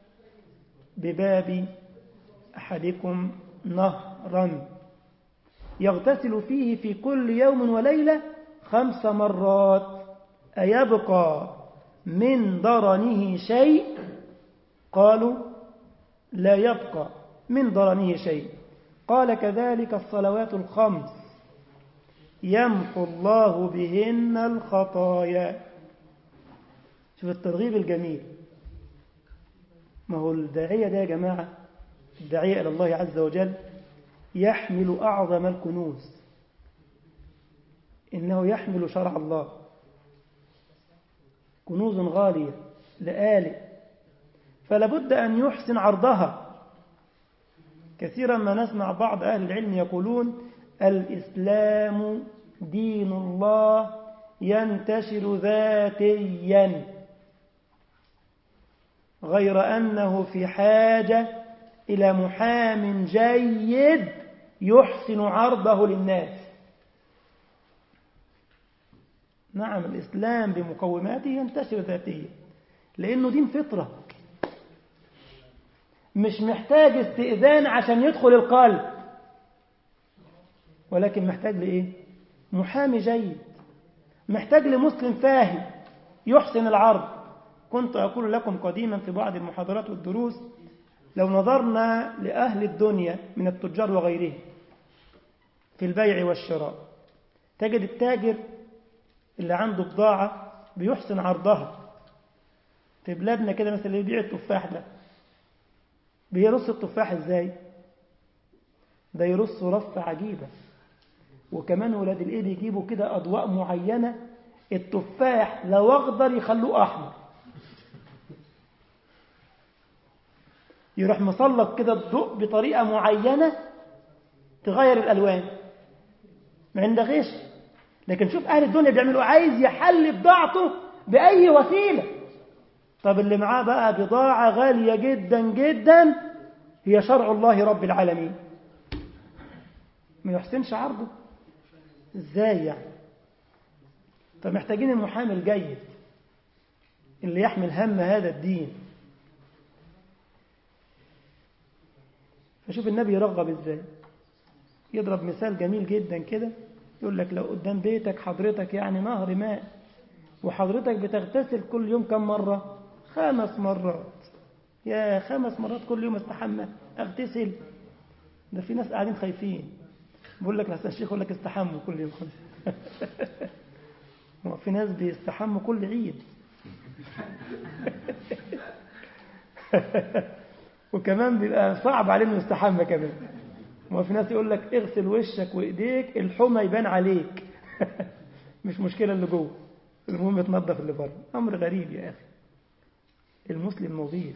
بباب أحدكم نهرا يغتسل فيه في كل يوم وليلة خمس مرات أيبقى من درنه شيء قالوا لا يبقى من درنه شيء قال كذلك الصلوات الخمس يمحو الله بهن الخطايا شوف الترغيب الجميل ما هو الداعية ده يا جماعة الداعية إلى الله عز وجل يحمل أعظم الكنوز إنه يحمل شرع الله كنوز غالية لآلئ فلابد أن يحسن عرضها كثيرا ما نسمع بعض أهل العلم يقولون الإسلام دين الله ينتشر ذاتيا غير أنه في حاجة إلى محام جيد يحسن عرضه للناس نعم الإسلام بمقوماته ينتشر ذاتيا لأنه دين فطرة مش محتاج استئذان عشان يدخل القلب ولكن محتاج لإيه محامي جيد محتاج لمسلم فاهم يحسن العرض كنت أقول لكم قديما في بعض المحاضرات والدروس لو نظرنا لأهل الدنيا من التجار وغيرهم في البيع والشراء تجد التاجر اللي عنده بضاعة بيحسن عرضها في بلادنا كده مثلا اللي يبيع التفاح ده بيرص التفاح ازاي ده يرص رصة عجيبة وكمان ولاد الايد يجيبوا كده اضواء معينة التفاح لو اخضر يخلوه احمر يروح مسلط كده الضوء بطريقة معينة تغير الالوان ما عنده غش لكن شوف اهل الدنيا بيعملوا عايز يحل بضاعته باي وسيله طب اللي معاه بقى بضاعة غالية جدا جدا هي شرع الله رب العالمين ما يحسنش عرضه ازاي يعني فمحتاجين المحامي الجيد اللي يحمل هم هذا الدين فشوف النبي يرغب ازاي يضرب مثال جميل جدا كده يقول لك لو قدام بيتك حضرتك يعني نهر ماء وحضرتك بتغتسل كل يوم كم مرة خمس مرات يا خمس مرات كل يوم استحمى اغتسل ده في ناس قاعدين خايفين بقول لك لحسن الشيخ يقول لك استحموا كل يوم في ناس بيستحموا كل عيد وكمان بيبقى صعب عليه انه يستحمى كمان وفي ناس يقول لك اغسل وشك وايديك الحمى يبان عليك مش مشكله اللي جوه المهم تنظف اللي بره امر غريب يا اخي المسلم نظيف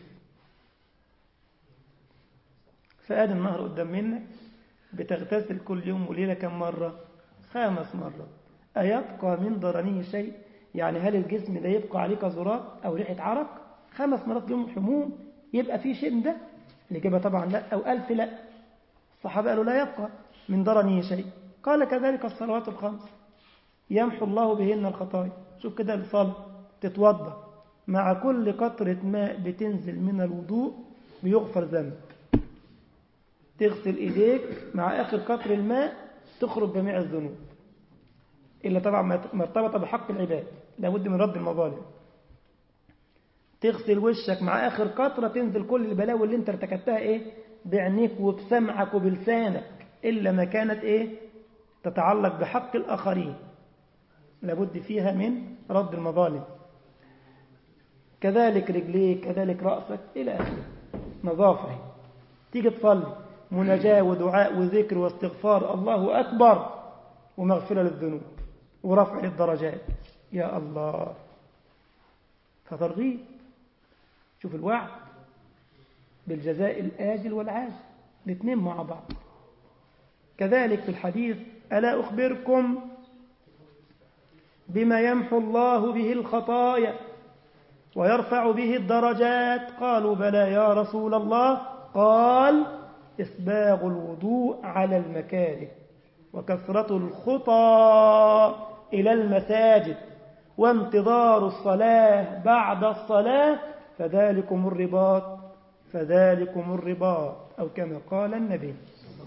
فآدي النهر قدام منك بتغتسل كل يوم وليلة كم مرة خمس مرات أيبقى من ضرنه شيء يعني هل الجسم ده يبقى عليه كزرات أو ريحة عرق خمس مرات يوم حموم يبقى في شيء ده الإجابة طبعا لا أو ألف لا الصحابة قالوا لا يبقى من ضرنه شيء قال كذلك الصلوات الخمس يمحو الله بهن الخطايا شوف كده الصلاة تتوضأ مع كل قطرة ماء بتنزل من الوضوء بيغفر ذنب تغسل ايديك مع اخر قطر الماء تخرج جميع الذنوب الا طبعا ما ارتبط بحق العباد لابد من رد المظالم تغسل وشك مع اخر قطره تنزل كل البلاوي اللي انت ارتكبتها ايه بعينيك وبسمعك وبلسانك الا ما كانت ايه تتعلق بحق الاخرين لابد فيها من رد المظالم كذلك رجليك كذلك رأسك إلى آخره نظافة تيجي تصلي مناجاة ودعاء وذكر واستغفار الله أكبر ومغفرة للذنوب ورفع للدرجات يا الله فترغيب شوف الوعد بالجزاء الآجل والعاجل الاثنين مع بعض كذلك في الحديث ألا أخبركم بما يمحو الله به الخطايا ويرفع به الدرجات قالوا بلى يا رسول الله قال إسباغ الوضوء على المكاره وكثرة الخطى إلى المساجد وانتظار الصلاة بعد الصلاة فذلكم الرباط فذلكم الرباط أو كما قال النبي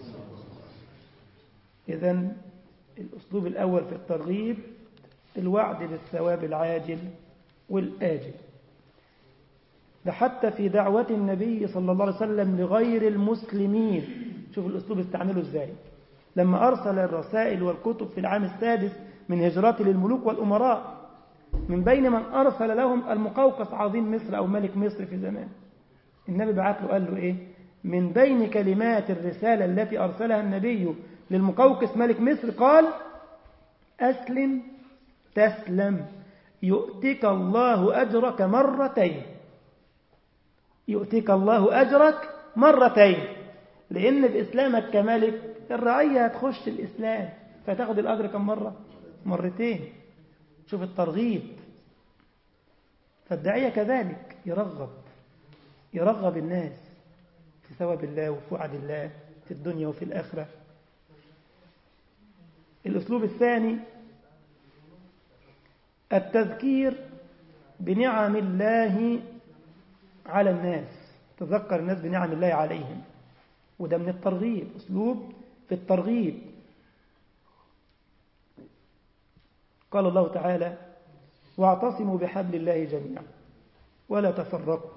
إذا الأسلوب الأول في الترغيب الوعد بالثواب العاجل والآجل ده حتى في دعوة النبي صلى الله عليه وسلم لغير المسلمين شوف الأسلوب استعمله إزاي لما أرسل الرسائل والكتب في العام السادس من هجرات للملوك والأمراء من بين من أرسل لهم المقوقس عظيم مصر أو ملك مصر في زمان النبي بعت له قال له إيه من بين كلمات الرسالة التي أرسلها النبي للمقوقس ملك مصر قال أسلم تسلم يؤتك الله أجرك مرتين يؤتك الله أجرك مرتين لأن بإسلامك كملك الرعية هتخش الإسلام فتاخد الأجر كم مرة مرتين شوف الترغيب فالداعية كذلك يرغب يرغب الناس في ثواب الله وفي وعد الله في الدنيا وفي الآخرة الأسلوب الثاني التذكير بنعم الله على الناس تذكر الناس بنعم الله عليهم وده من الترغيب أسلوب في الترغيب قال الله تعالى واعتصموا بحبل الله جميعا ولا تفرقوا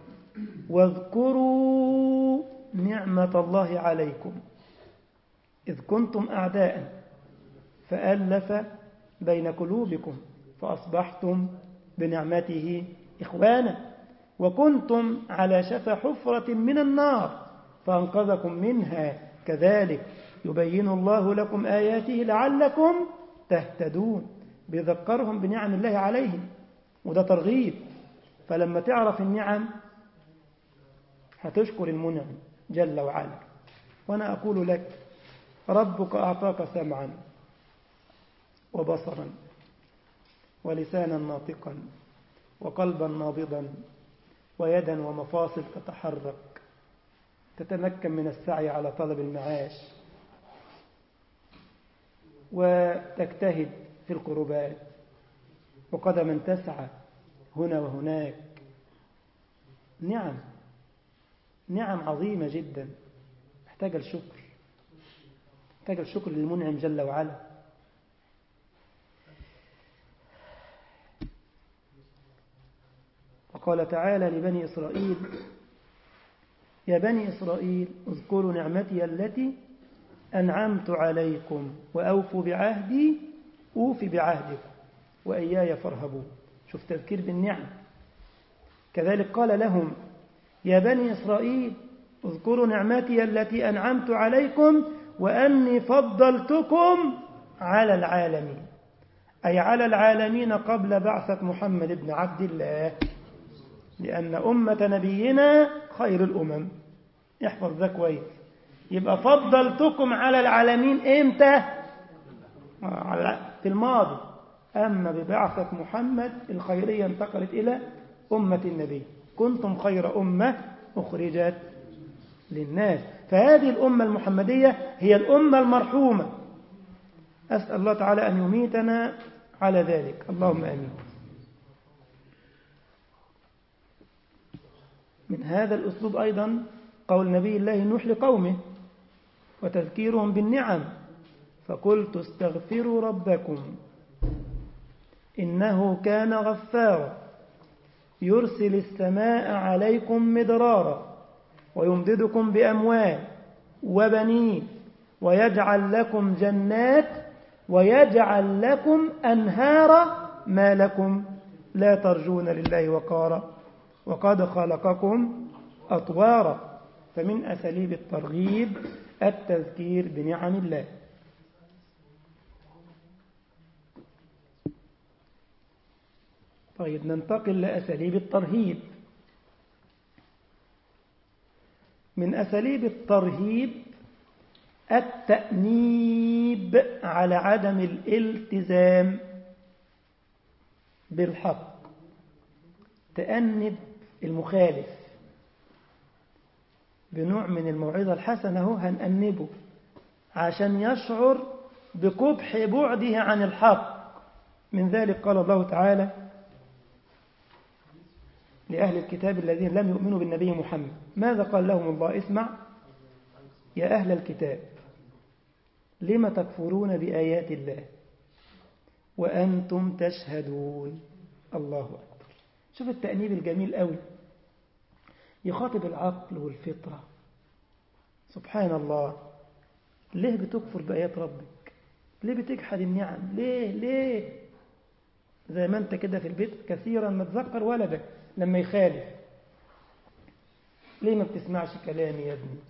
واذكروا نعمة الله عليكم إذ كنتم أعداء فألف بين قلوبكم فأصبحتم بنعمته إخوانا وكنتم على شفا حفرة من النار فأنقذكم منها كذلك يبين الله لكم آياته لعلكم تهتدون بيذكرهم بنعم الله عليهم وده ترغيب فلما تعرف النعم هتشكر المنعم جل وعلا وأنا أقول لك ربك أعطاك سمعا وبصرا ولسانا ناطقا وقلبا نابضا ويدا ومفاصل تتحرك تتمكن من السعي على طلب المعاش وتجتهد في القربات وقدما تسعى هنا وهناك نعم نعم عظيمة جدا محتاجة الشكر محتاجة الشكر للمنعم جل وعلا وقال تعالى لبني إسرائيل يا بني إسرائيل اذكروا نعمتي التي أنعمت عليكم وأوفوا بعهدي أوفي بعهدكم وإياي فارهبون شوف تذكير بالنعم كذلك قال لهم يا بني إسرائيل اذكروا نعمتي التي أنعمت عليكم وأني فضلتكم على العالمين أي على العالمين قبل بعثة محمد بن عبد الله لأن أمة نبينا خير الأمم احفظ ذا كويس يبقى فضلتكم على العالمين امتى في الماضي أما ببعثة محمد الخيرية انتقلت إلى أمة النبي كنتم خير أمة أخرجت للناس فهذه الأمة المحمدية هي الأمة المرحومة أسأل الله تعالى أن يميتنا على ذلك اللهم آمين من هذا الأسلوب أيضا قول نبي الله نوح لقومه وتذكيرهم بالنعم فقلت استغفروا ربكم إنه كان غفارا يرسل السماء عليكم مدرارا ويمددكم بأموال وبنين ويجعل لكم جنات ويجعل لكم أنهارا ما لكم لا ترجون لله وقارا وقد خلقكم أطوارا فمن أساليب الترغيب التذكير بنعم الله طيب ننتقل لأساليب الترهيب من أساليب الترهيب التأنيب على عدم الالتزام بالحق تأنب المخالف بنوع من الموعظة الحسنة هو هنأنبه عشان يشعر بقبح بعده عن الحق من ذلك قال الله تعالى لأهل الكتاب الذين لم يؤمنوا بالنبي محمد ماذا قال لهم الله اسمع يا أهل الكتاب لم تكفرون بآيات الله وأنتم تشهدون الله أكبر شوف التأنيب الجميل قوي يخاطب العقل والفطرة سبحان الله ليه بتكفر بآيات ربك ليه بتجحد النعم ليه ليه زي ما انت كده في البيت كثيرا ما تذكر ولدك لما يخالف ليه ما بتسمعش كلامي يا ابني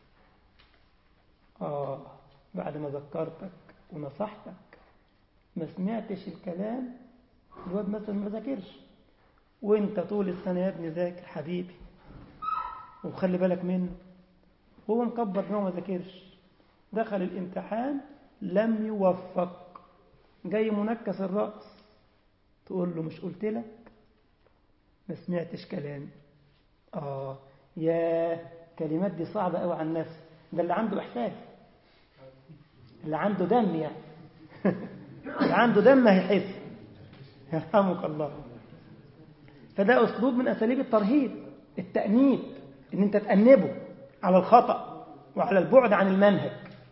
آه بعد ما ذكرتك ونصحتك ما سمعتش الكلام الواد مثلا ما ذاكرش وانت طول السنة يا ابني ذاكر حبيبي وخلي بالك منه هو مكبر ان هو ما ذاكرش دخل الامتحان لم يوفق جاي منكس الرأس تقول له مش قلت لك ما سمعتش كلامي آه يا كلمات دي صعبة قوي على النفس ده اللي عنده إحساس اللي عنده دم يعني اللي عنده دم هيحس يرحمك الله فده أسلوب من أساليب الترهيب التأنيب إن أنت تأنبه على الخطأ وعلى البعد عن المنهج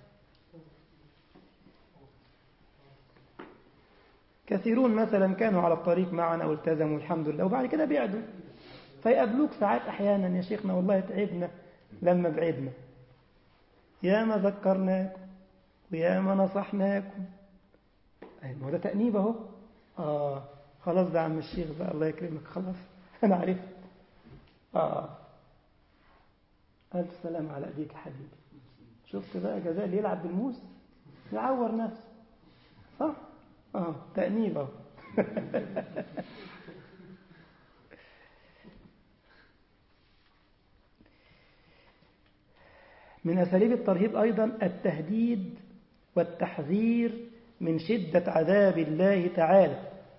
كثيرون مثلا كانوا على الطريق معنا والتزموا الحمد لله وبعد كده بعدوا فيقابلوك ساعات أحيانا يا شيخنا والله تعبنا لما بعدنا يا ما ذكرناكم ويا ما نصحناكم ما هو ده تأنيب اهو آه خلاص ده عم الشيخ بقى الله يكرمك خلاص أنا عرفت آه ألف سلام على أيديك يا حبيبي شفت بقى جزاء اللي يلعب بالموس يعور نفسه صح؟ آه تأنيب اهو من أساليب الترهيب أيضا التهديد والتحذير من شدة عذاب الله تعالى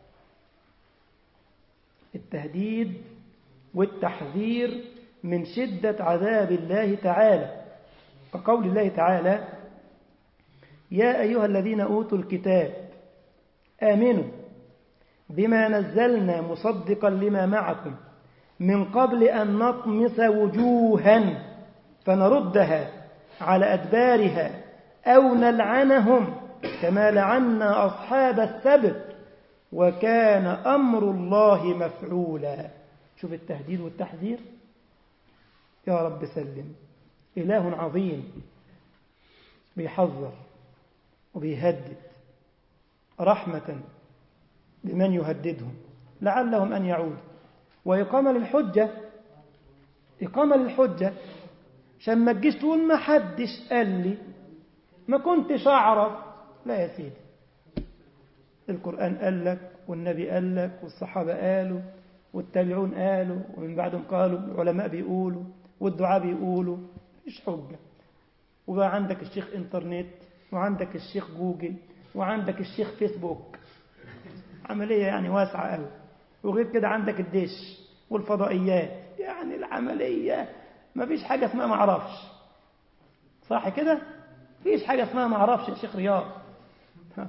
التهديد والتحذير من شدة عذاب الله تعالى كقول الله تعالى يا أيها الذين أوتوا الكتاب آمنوا بما نزلنا مصدقا لما معكم من قبل أن نطمس وجوها فنردها على أدبارها أو نلعنهم كما لعنا أصحاب السبت وكان أمر الله مفعولا شوف التهديد والتحذير يا رب سلم إله عظيم بيحذر وبيهدد رحمة بمن يهددهم لعلهم أن يعودوا وإقامة للحجة إقامة للحجة عشان ما تجيش تقول ما حدش قال لي ما كنتش أعرف لا يا سيدي القرآن قال لك والنبي قال لك والصحابة قالوا والتابعون قالوا ومن بعدهم قالوا العلماء بيقولوا والدعاء بيقولوا مفيش حجة وبقى عندك الشيخ انترنت وعندك الشيخ جوجل وعندك الشيخ فيسبوك عملية يعني واسعة قوي وغير كده عندك الدش والفضائيات يعني العملية ما فيش حاجة اسمها ما اعرفش صح كده فيش حاجة اسمها ما اعرفش يا شيخ رياض ها.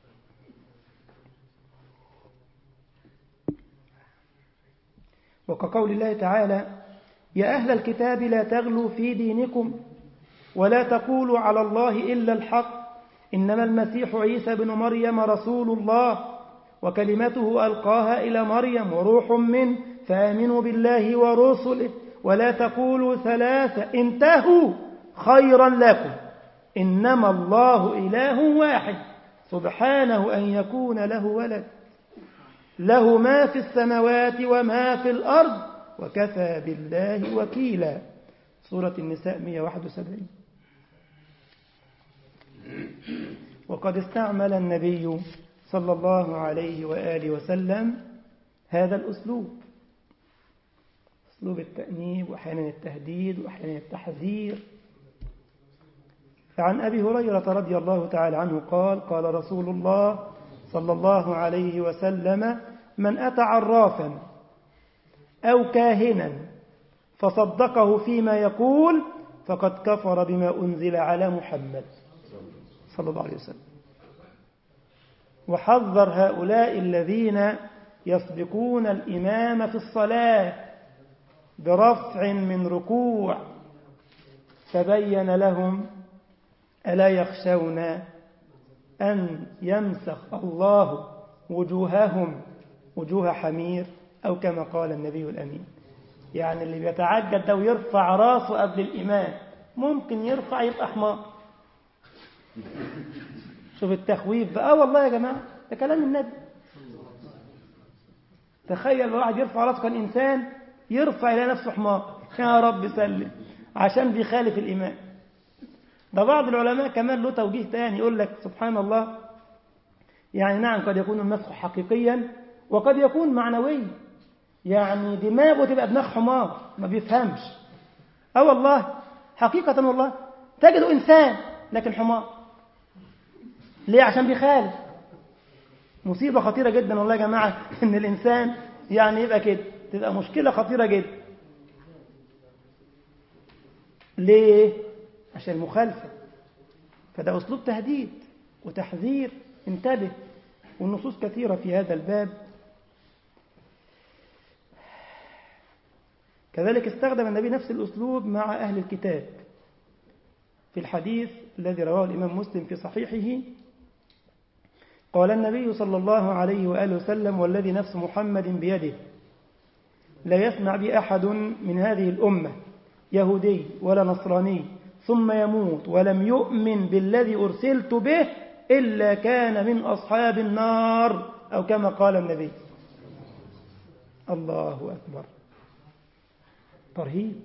وكقول الله تعالى يا أهل الكتاب لا تغلوا في دينكم ولا تقولوا على الله إلا الحق إنما المسيح عيسى بن مريم رسول الله وكلمته ألقاها إلى مريم وروح منه فآمنوا بالله ورسله ولا تقولوا ثلاثة انتهوا خيرا لكم إنما الله إله واحد سبحانه أن يكون له ولد له ما في السماوات وما في الأرض وكفى بالله وكيلا سورة النساء 171 وقد استعمل النبي صلى الله عليه وآله وسلم هذا الأسلوب أسلوب التأنيب وأحيانا التهديد وأحيانا التحذير فعن أبي هريرة رضي الله تعالى عنه قال قال رسول الله صلى الله عليه وسلم من أتى عرافا أو كاهنا فصدقه فيما يقول فقد كفر بما أنزل على محمد صلى الله عليه وسلم وحذر هؤلاء الذين يسبقون الإمام في الصلاة برفع من ركوع فبين لهم ألا يخشون أن يمسخ الله وجوههم وجوه حمير أو كما قال النبي الأمين يعني اللي بيتعجل ده ويرفع راسه قبل الإمام ممكن يرفع يبقى حمار شوف التخويف بقى آه والله يا جماعة ده كلام النبي تخيل واحد يرفع راسه كان إنسان يرفع إلى نفسه حمار يا رب سلم عشان بيخالف الإمام ده بعض العلماء كمان له توجيه تاني يقول لك سبحان الله يعني نعم قد يكون المسخ حقيقيا وقد يكون معنوي يعني دماغه تبقى دماغ حمار ما بيفهمش اه والله حقيقة والله تجد إنسان لكن حمار ليه عشان بيخالف مصيبة خطيرة جدا والله يا جماعة إن الإنسان يعني يبقى كده تبقى مشكلة خطيرة جدا ليه عشان المخالفة فده أسلوب تهديد وتحذير انتبه والنصوص كثيرة في هذا الباب كذلك استخدم النبي نفس الأسلوب مع أهل الكتاب في الحديث الذي رواه الإمام مسلم في صحيحه قال النبي صلى الله عليه وآله وسلم والذي نفس محمد بيده لا يسمع بي أحد من هذه الأمة يهودي ولا نصراني ثم يموت ولم يؤمن بالذي أرسلت به إلا كان من أصحاب النار أو كما قال النبي الله أكبر ترهيب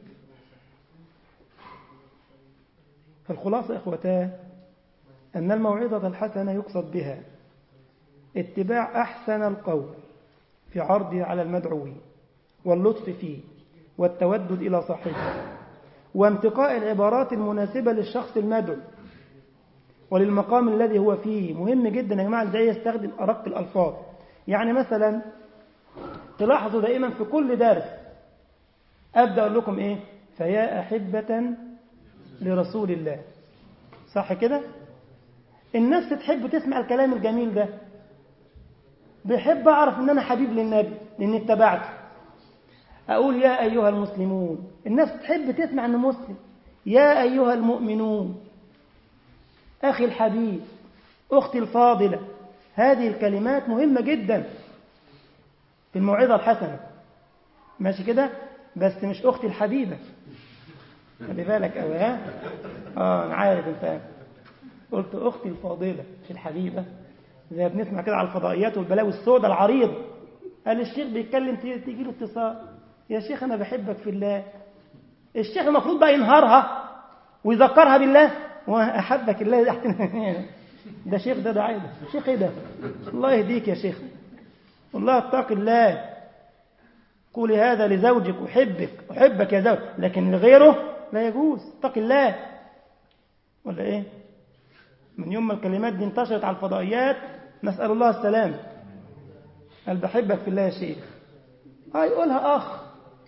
فالخلاصة إخوتاه أن الموعظة الحسنة يقصد بها اتباع أحسن القول في عرضه على المدعوين واللطف فيه والتودد إلى صاحبه وانتقاء العبارات المناسبة للشخص المدعو وللمقام الذي هو فيه مهم جدا يا جماعة ازاي يستخدم أرق الألفاظ يعني مثلا تلاحظوا دائما في كل درس أبدأ أقول لكم إيه فيا أحبة لرسول الله صح كده الناس تحب تسمع الكلام الجميل ده بحب أعرف أن أنا حبيب للنبي لأني اتبعته أقول يا أيها المسلمون الناس تحب تسمع أنه مسلم يا أيها المؤمنون أخي الحبيب أختي الفاضلة هذه الكلمات مهمة جدا في الموعظة الحسنة ماشي كده بس مش أختي الحبيبة خلي بالك أوي ها آه أنا عارف أنت قلت أختي الفاضلة مش الحبيبة زي بنسمع كده على الفضائيات والبلاوي السوداء العريضة قال الشيخ بيتكلم تيجي له اتصال يا شيخ أنا بحبك في الله الشيخ المفروض بقى ينهارها ويذكرها بالله وأحبك الله ده شيخ ده ده عايده شيخ ايه ده الله يهديك يا شيخ والله اتق الله قولي هذا لزوجك أحبك أحبك يا زوج لكن لغيره لا يجوز اتق الله ولا ايه من يوم ما الكلمات دي انتشرت على الفضائيات نسأل الله السلام قال بحبك في الله يا شيخ اه يقولها أخ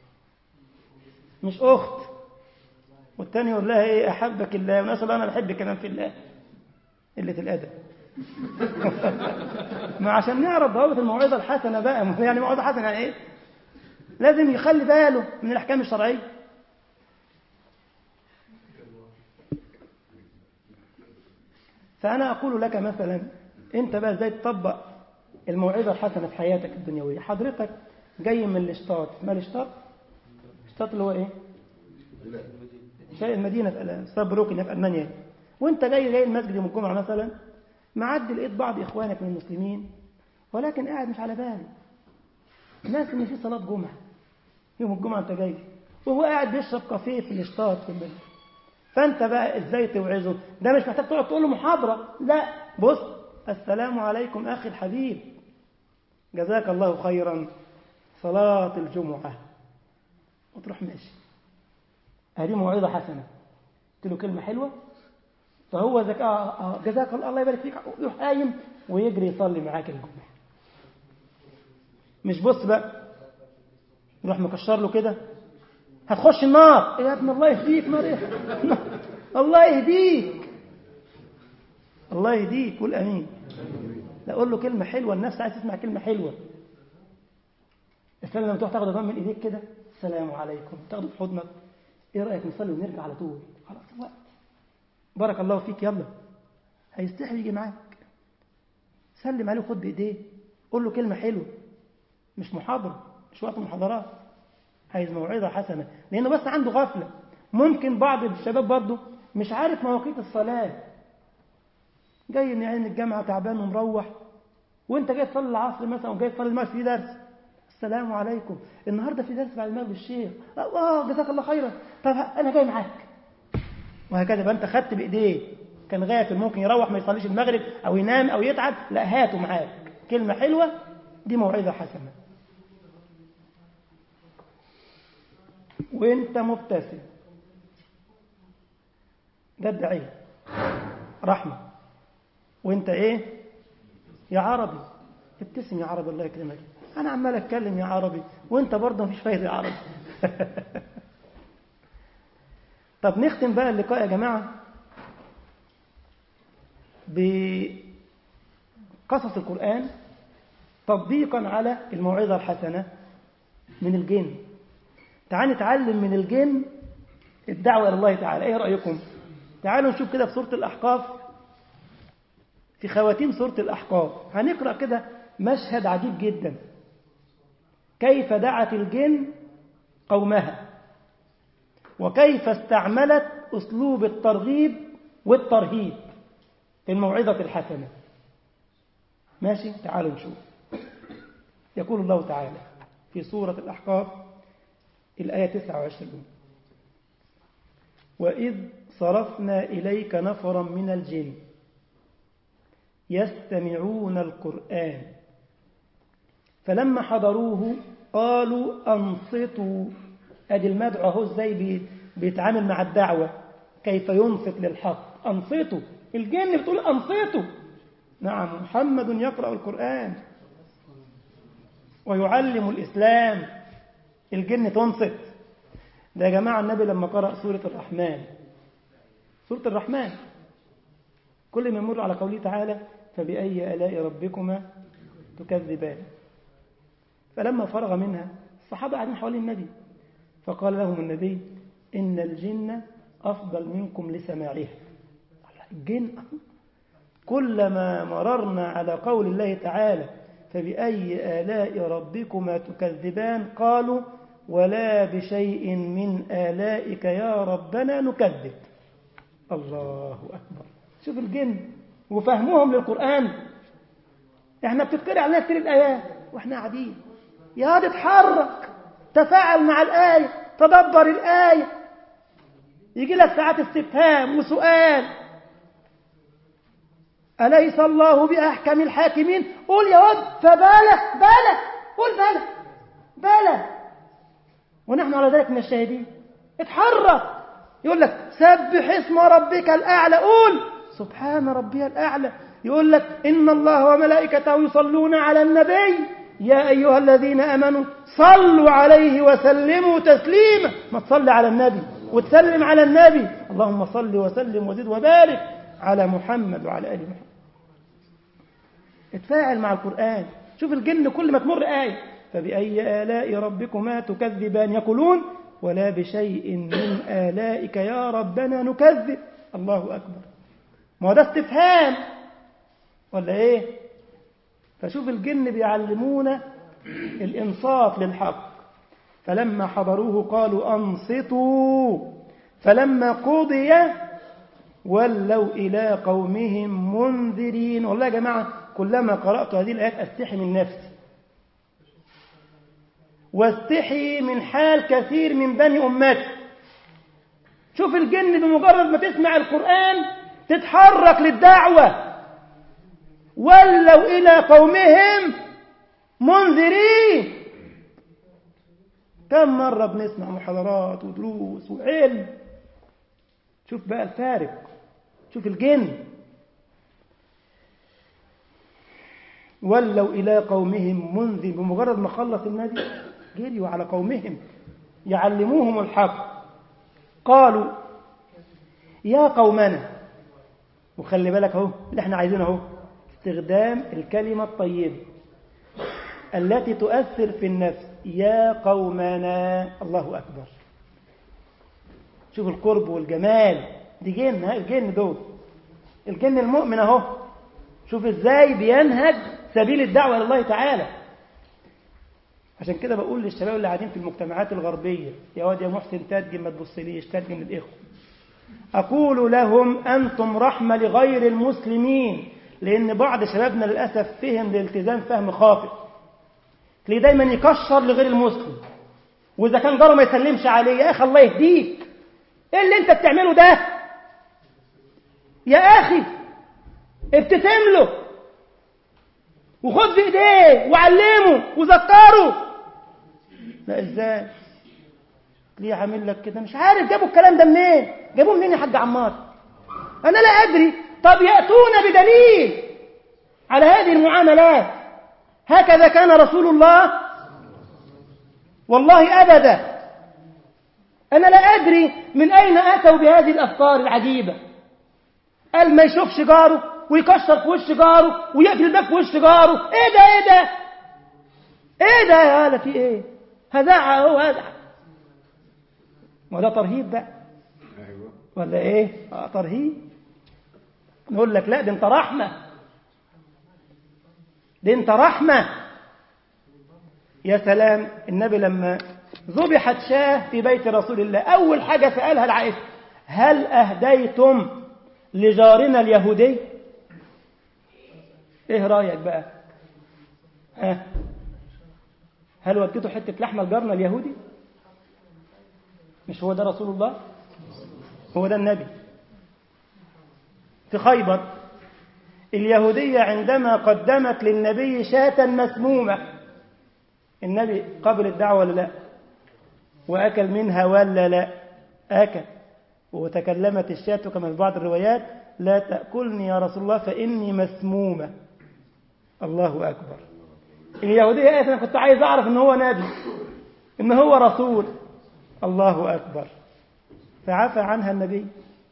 مش أخت والتاني يقول لها ايه أحبك الله ونسأل الله أنا بحبك كمان في الله قلة الأدب ما عشان نعرف ضوابط الموعظة الحسنة بقى يعني موعظة حسنة يعني ايه لازم يخلي باله من الأحكام الشرعية فأنا أقول لك مثلا أنت بقى ازاي تطبق الموعظة الحسنة في حياتك الدنيوية حضرتك جاي من الاشتاط اسمها الاشتاط الاشتاط اللي هو ايه شيء المدينة سابروكن في ألمانيا وانت جاي جاي المسجد يوم الجمعة مثلا معدي لقيت بعض إخوانك من المسلمين ولكن قاعد مش على باله ناس إن في صلاة جمعة يوم الجمعة أنت جاي وهو قاعد بيشرب كافيه في الاشتاط في البلد فأنت بقى إزاي توعظه ده مش محتاج تقعد تقول له محاضرة لا بص السلام عليكم أخي الحبيب جزاك الله خيرا صلاة الجمعة وتروح ماشي هذه موعظة حسنة قلت له كلمة حلوة فهو ذكاء آه جزاك الله الله يبارك فيك يروح قايم ويجري يصلي معاك الجمعة مش بص بقى يروح مكشر له كده هتخش النار يا ابن الله يهديك نار ايه الله يهديك الله يهديك قول امين لا اقول له كلمه حلوه النفس عايز تسمع كلمه حلوه السلام لما تروح تاخد الضم من ايديك كده السلام عليكم تاخده في حضنك ايه رايك نصلي ونرجع على طول خلاص الوقت بارك الله فيك يلا هيستحي يجي معاك سلم عليه وخد بايديه قول له كلمه حلوه مش محاضره مش وقت محاضرات عايز موعظه حسنه لانه بس عنده غفله ممكن بعض الشباب برضه مش عارف مواقيت الصلاه جاي من عين الجامعه تعبان ومروح وانت جاي تصلي العصر مثلا وجاي تصلي المغرب في درس السلام عليكم النهارده في درس بعد المغرب الشيخ اه جزاك الله خيرا طب انا جاي معاك وهكذا يبقى انت خدت بايديه كان غافل ممكن يروح ما يصليش المغرب او ينام او يتعب لا هاته معاك كلمه حلوه دي موعظه حسنه وانت مبتسم ده الدعية رحمة وانت ايه يا عربي ابتسم يا عربي الله يكرمك انا عمال اتكلم يا عربي وانت برضه مفيش فايده يا عربي طب نختم بقى اللقاء يا جماعه بقصص القران تطبيقا على الموعظه الحسنه من الجن تعال نتعلم من الجن الدعوه الى الله تعالى ايه رايكم تعالوا نشوف كده في سوره الاحقاف في خواتيم سوره الاحقاف هنقرا كده مشهد عجيب جدا كيف دعت الجن قومها وكيف استعملت اسلوب الترغيب والترهيب في الموعظه الحسنه ماشي تعالوا نشوف يقول الله تعالى في سوره الاحقاف الايه 29 واذ صرفنا اليك نفرا من الجن يستمعون القران فلما حضروه قالوا أنصتوا أدي المدعو أهو إزاي بيتعامل مع الدعوة كيف ينصت للحق أنصتوا الجن بتقول أنصتوا نعم محمد يقرأ القرآن ويعلم الإسلام الجن تنصت ده يا جماعة النبي لما قرأ سورة الرحمن سورة الرحمن كل ما يمر على قوله تعالى فبأي آلاء ربكما تكذبان فلما فرغ منها الصحابة قاعدين حوالين النبي فقال لهم النبي إن الجن أفضل منكم لسماعها الجن كلما مررنا على قول الله تعالى فبأي آلاء ربكما تكذبان قالوا ولا بشيء من آلائك يا ربنا نكذب الله أكبر شوف الجن وفهمهم للقرآن احنا بتتقرأ علينا كتير الآيات واحنا قاعدين يا هاد اتحرك تفاعل مع الآية تدبر الآية يجي لك ساعات استفهام وسؤال أليس الله بأحكم الحاكمين قول يا واد فبالة بالة قول بالة بالة ونحن على ذلك من الشاهدين اتحرك يقول لك سبح اسم ربك الأعلى قول سبحان ربي الأعلى يقول لك إن الله وملائكته يصلون على النبي يا أيها الذين أمنوا صلوا عليه وسلموا تسليما ما تصلي على النبي وتسلم على النبي اللهم صل وسلم وزد وبارك على محمد وعلى آل محمد اتفاعل مع القرآن شوف الجن كل ما تمر آية فبأي آلاء ربكما تكذبان يقولون ولا بشيء من آلائك يا ربنا نكذب الله أكبر ما هو ده استفهام ولا ايه فشوف الجن بيعلمونا الإنصاف للحق فلما حضروه قالوا أنصتوا فلما قضي ولوا إلى قومهم منذرين والله يا جماعة كلما قرأت هذه الآيات أستحي من نفسي واستحي من حال كثير من بني أمتي شوف الجن بمجرد ما تسمع القرآن تتحرك للدعوة ولوا إلى قومهم منذرين كم مرة بنسمع محاضرات ودروس وعلم شوف بقى الفارق شوف الجن ولوا إلى قومهم منذر بمجرد ما خلص النبي جريوا على قومهم يعلموهم الحق قالوا يا قومنا وخلي بالك اهو اللي احنا عايزينه اهو استخدام الكلمة الطيبة التي تؤثر في النفس يا قومنا الله أكبر شوف القرب والجمال دي جن ها الجن دول الجن المؤمن اهو شوف ازاي بينهج سبيل الدعوة لله تعالى عشان كده بقول للشباب اللي قاعدين في المجتمعات الغربية يا واد يا محسن ترجم ما تبصليش ترجم للإخوة أقول لهم أنتم رحمة لغير المسلمين لأن بعض شبابنا للأسف فهم الالتزام فهم خاطئ تلاقيه دايما يكشر لغير المسلم وإذا كان جاره ما يسلمش عليه يا أخي الله يهديك إيه اللي أنت بتعمله ده يا أخي ابتسم له وخد بإيديه وعلمه وذكره لا إزاي ليه عامل لك كده مش عارف جابوا الكلام ده منين جابوه منين يا حاج عمار أنا لا أدري طب يأتون بدليل على هذه المعاملات هكذا كان رسول الله والله أبدا أنا لا أدري من أين أتوا بهذه الأفكار العجيبة قال ما يشوفش جاره ويكسر في وش جاره ويقفل الباب في وش جاره ايه ده ايه ده ايه ده يا هلا في ايه هزعة اهو هزعة ما ده ترهيب بقى ولا ايه اه ترهيب نقول لك لا دي انت رحمة دي انت رحمة يا سلام النبي لما ذبحت شاه في بيت رسول الله أول حاجة سألها العائشة هل أهديتم لجارنا اليهودي ايه رأيك بقى ها هل وديته حتة لحمة لجارنا اليهودي مش هو ده رسول الله هو ده النبي في خيبر اليهودية عندما قدمت للنبي شاة مسمومة النبي قبل الدعوة ولا لا وأكل منها ولا لا أكل وتكلمت الشاة كما في بعض الروايات لا تأكلني يا رسول الله فإني مسمومة الله أكبر اليهودية قالت أنا كنت عايز أعرف إن هو نبي إن هو رسول الله أكبر فعفى عنها النبي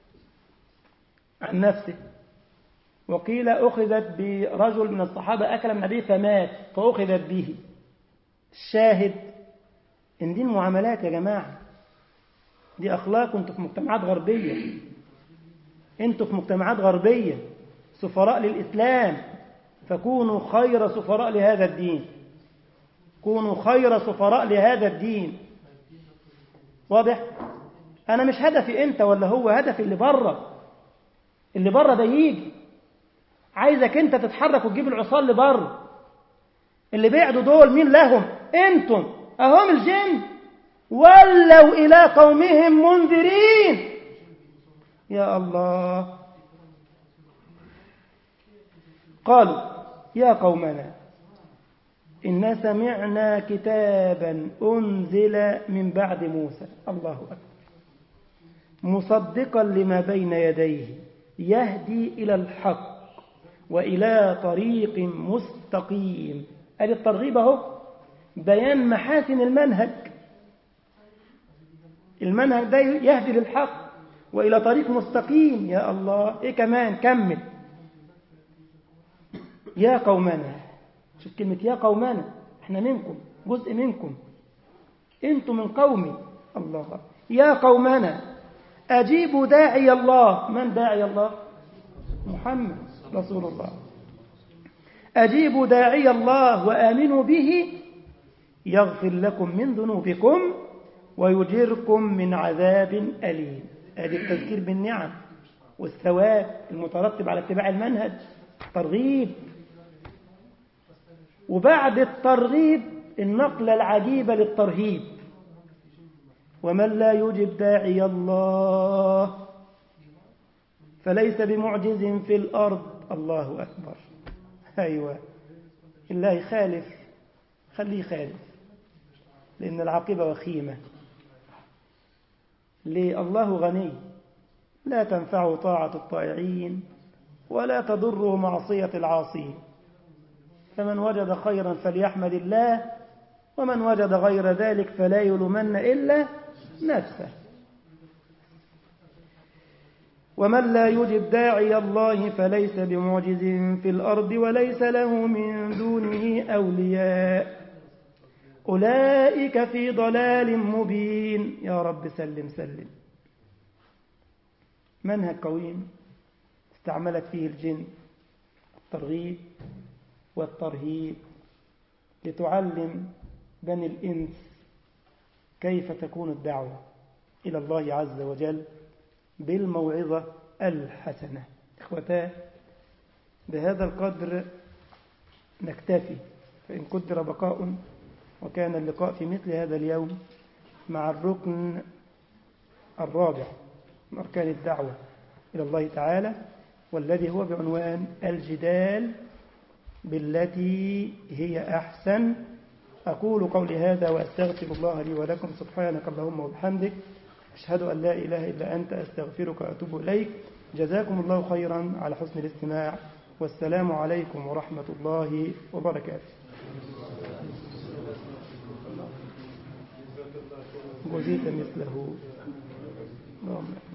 عن نفسه وقيل أخذت برجل من الصحابة أكل من النبي فمات فأخذت به الشاهد إن دي المعاملات يا جماعة دي أخلاق أنتوا في مجتمعات غربية أنتوا في مجتمعات غربية سفراء للإسلام فكونوا خير سفراء لهذا الدين كونوا خير سفراء لهذا الدين واضح أنا مش هدفي أنت ولا هو هدفي اللي بره اللي بره ده يجي عايزك أنت تتحرك وتجيب العصال اللي بره اللي بعدوا دول مين لهم أنتم أهم الجن ولوا إلى قومهم منذرين يا الله قالوا يا قومنا إنا سمعنا كتابا أنزل من بعد موسى الله أكبر مصدقا لما بين يديه يهدي إلى الحق وإلى طريق مستقيم قال الترغيب اهو بيان محاسن المنهج المنهج ده يهدي للحق وإلى طريق مستقيم يا الله إيه كمان كمل يا قومنا شوف كلمة يا قومنا احنا منكم جزء منكم انتم من قومي الله يا قومنا أجيبوا داعي الله من داعي الله محمد رسول الله أجيبوا داعي الله وآمنوا به يغفر لكم من ذنوبكم ويجركم من عذاب أليم هذه التذكير بالنعم والثواب المترتب على اتباع المنهج ترغيب وبعد الترغيب النقلة العجيبة للترهيب ومن لا يجب داعي الله فليس بمعجز في الأرض الله أكبر أيوة الله يخالف خليه يخالف لأن العاقبة وخيمة ليه الله غني لا تنفعه طاعة الطائعين ولا تضره معصية العاصين فمن وجد خيرا فليحمد الله ومن وجد غير ذلك فلا يلومن إلا نفسه ومن لا يجب داعي الله فليس بمعجز في الأرض وليس له من دونه أولياء أولئك في ضلال مبين يا رب سلم سلم منهج قويم استعملت فيه الجن الترغيب والترهيب لتعلم بني الإنس كيف تكون الدعوة إلى الله عز وجل بالموعظة الحسنة إخوتاه بهذا القدر نكتفي فإن قدر بقاء وكان اللقاء في مثل هذا اليوم مع الركن الرابع من أركان الدعوة إلى الله تعالى والذي هو بعنوان الجدال بالتي هي أحسن أقول قولي هذا وأستغفر الله لي ولكم سبحانك اللهم وبحمدك أشهد أن لا إله إلا أنت أستغفرك وأتوب إليك جزاكم الله خيرا على حسن الاستماع والسلام عليكم ورحمة الله وبركاته جزيت مثله اللهم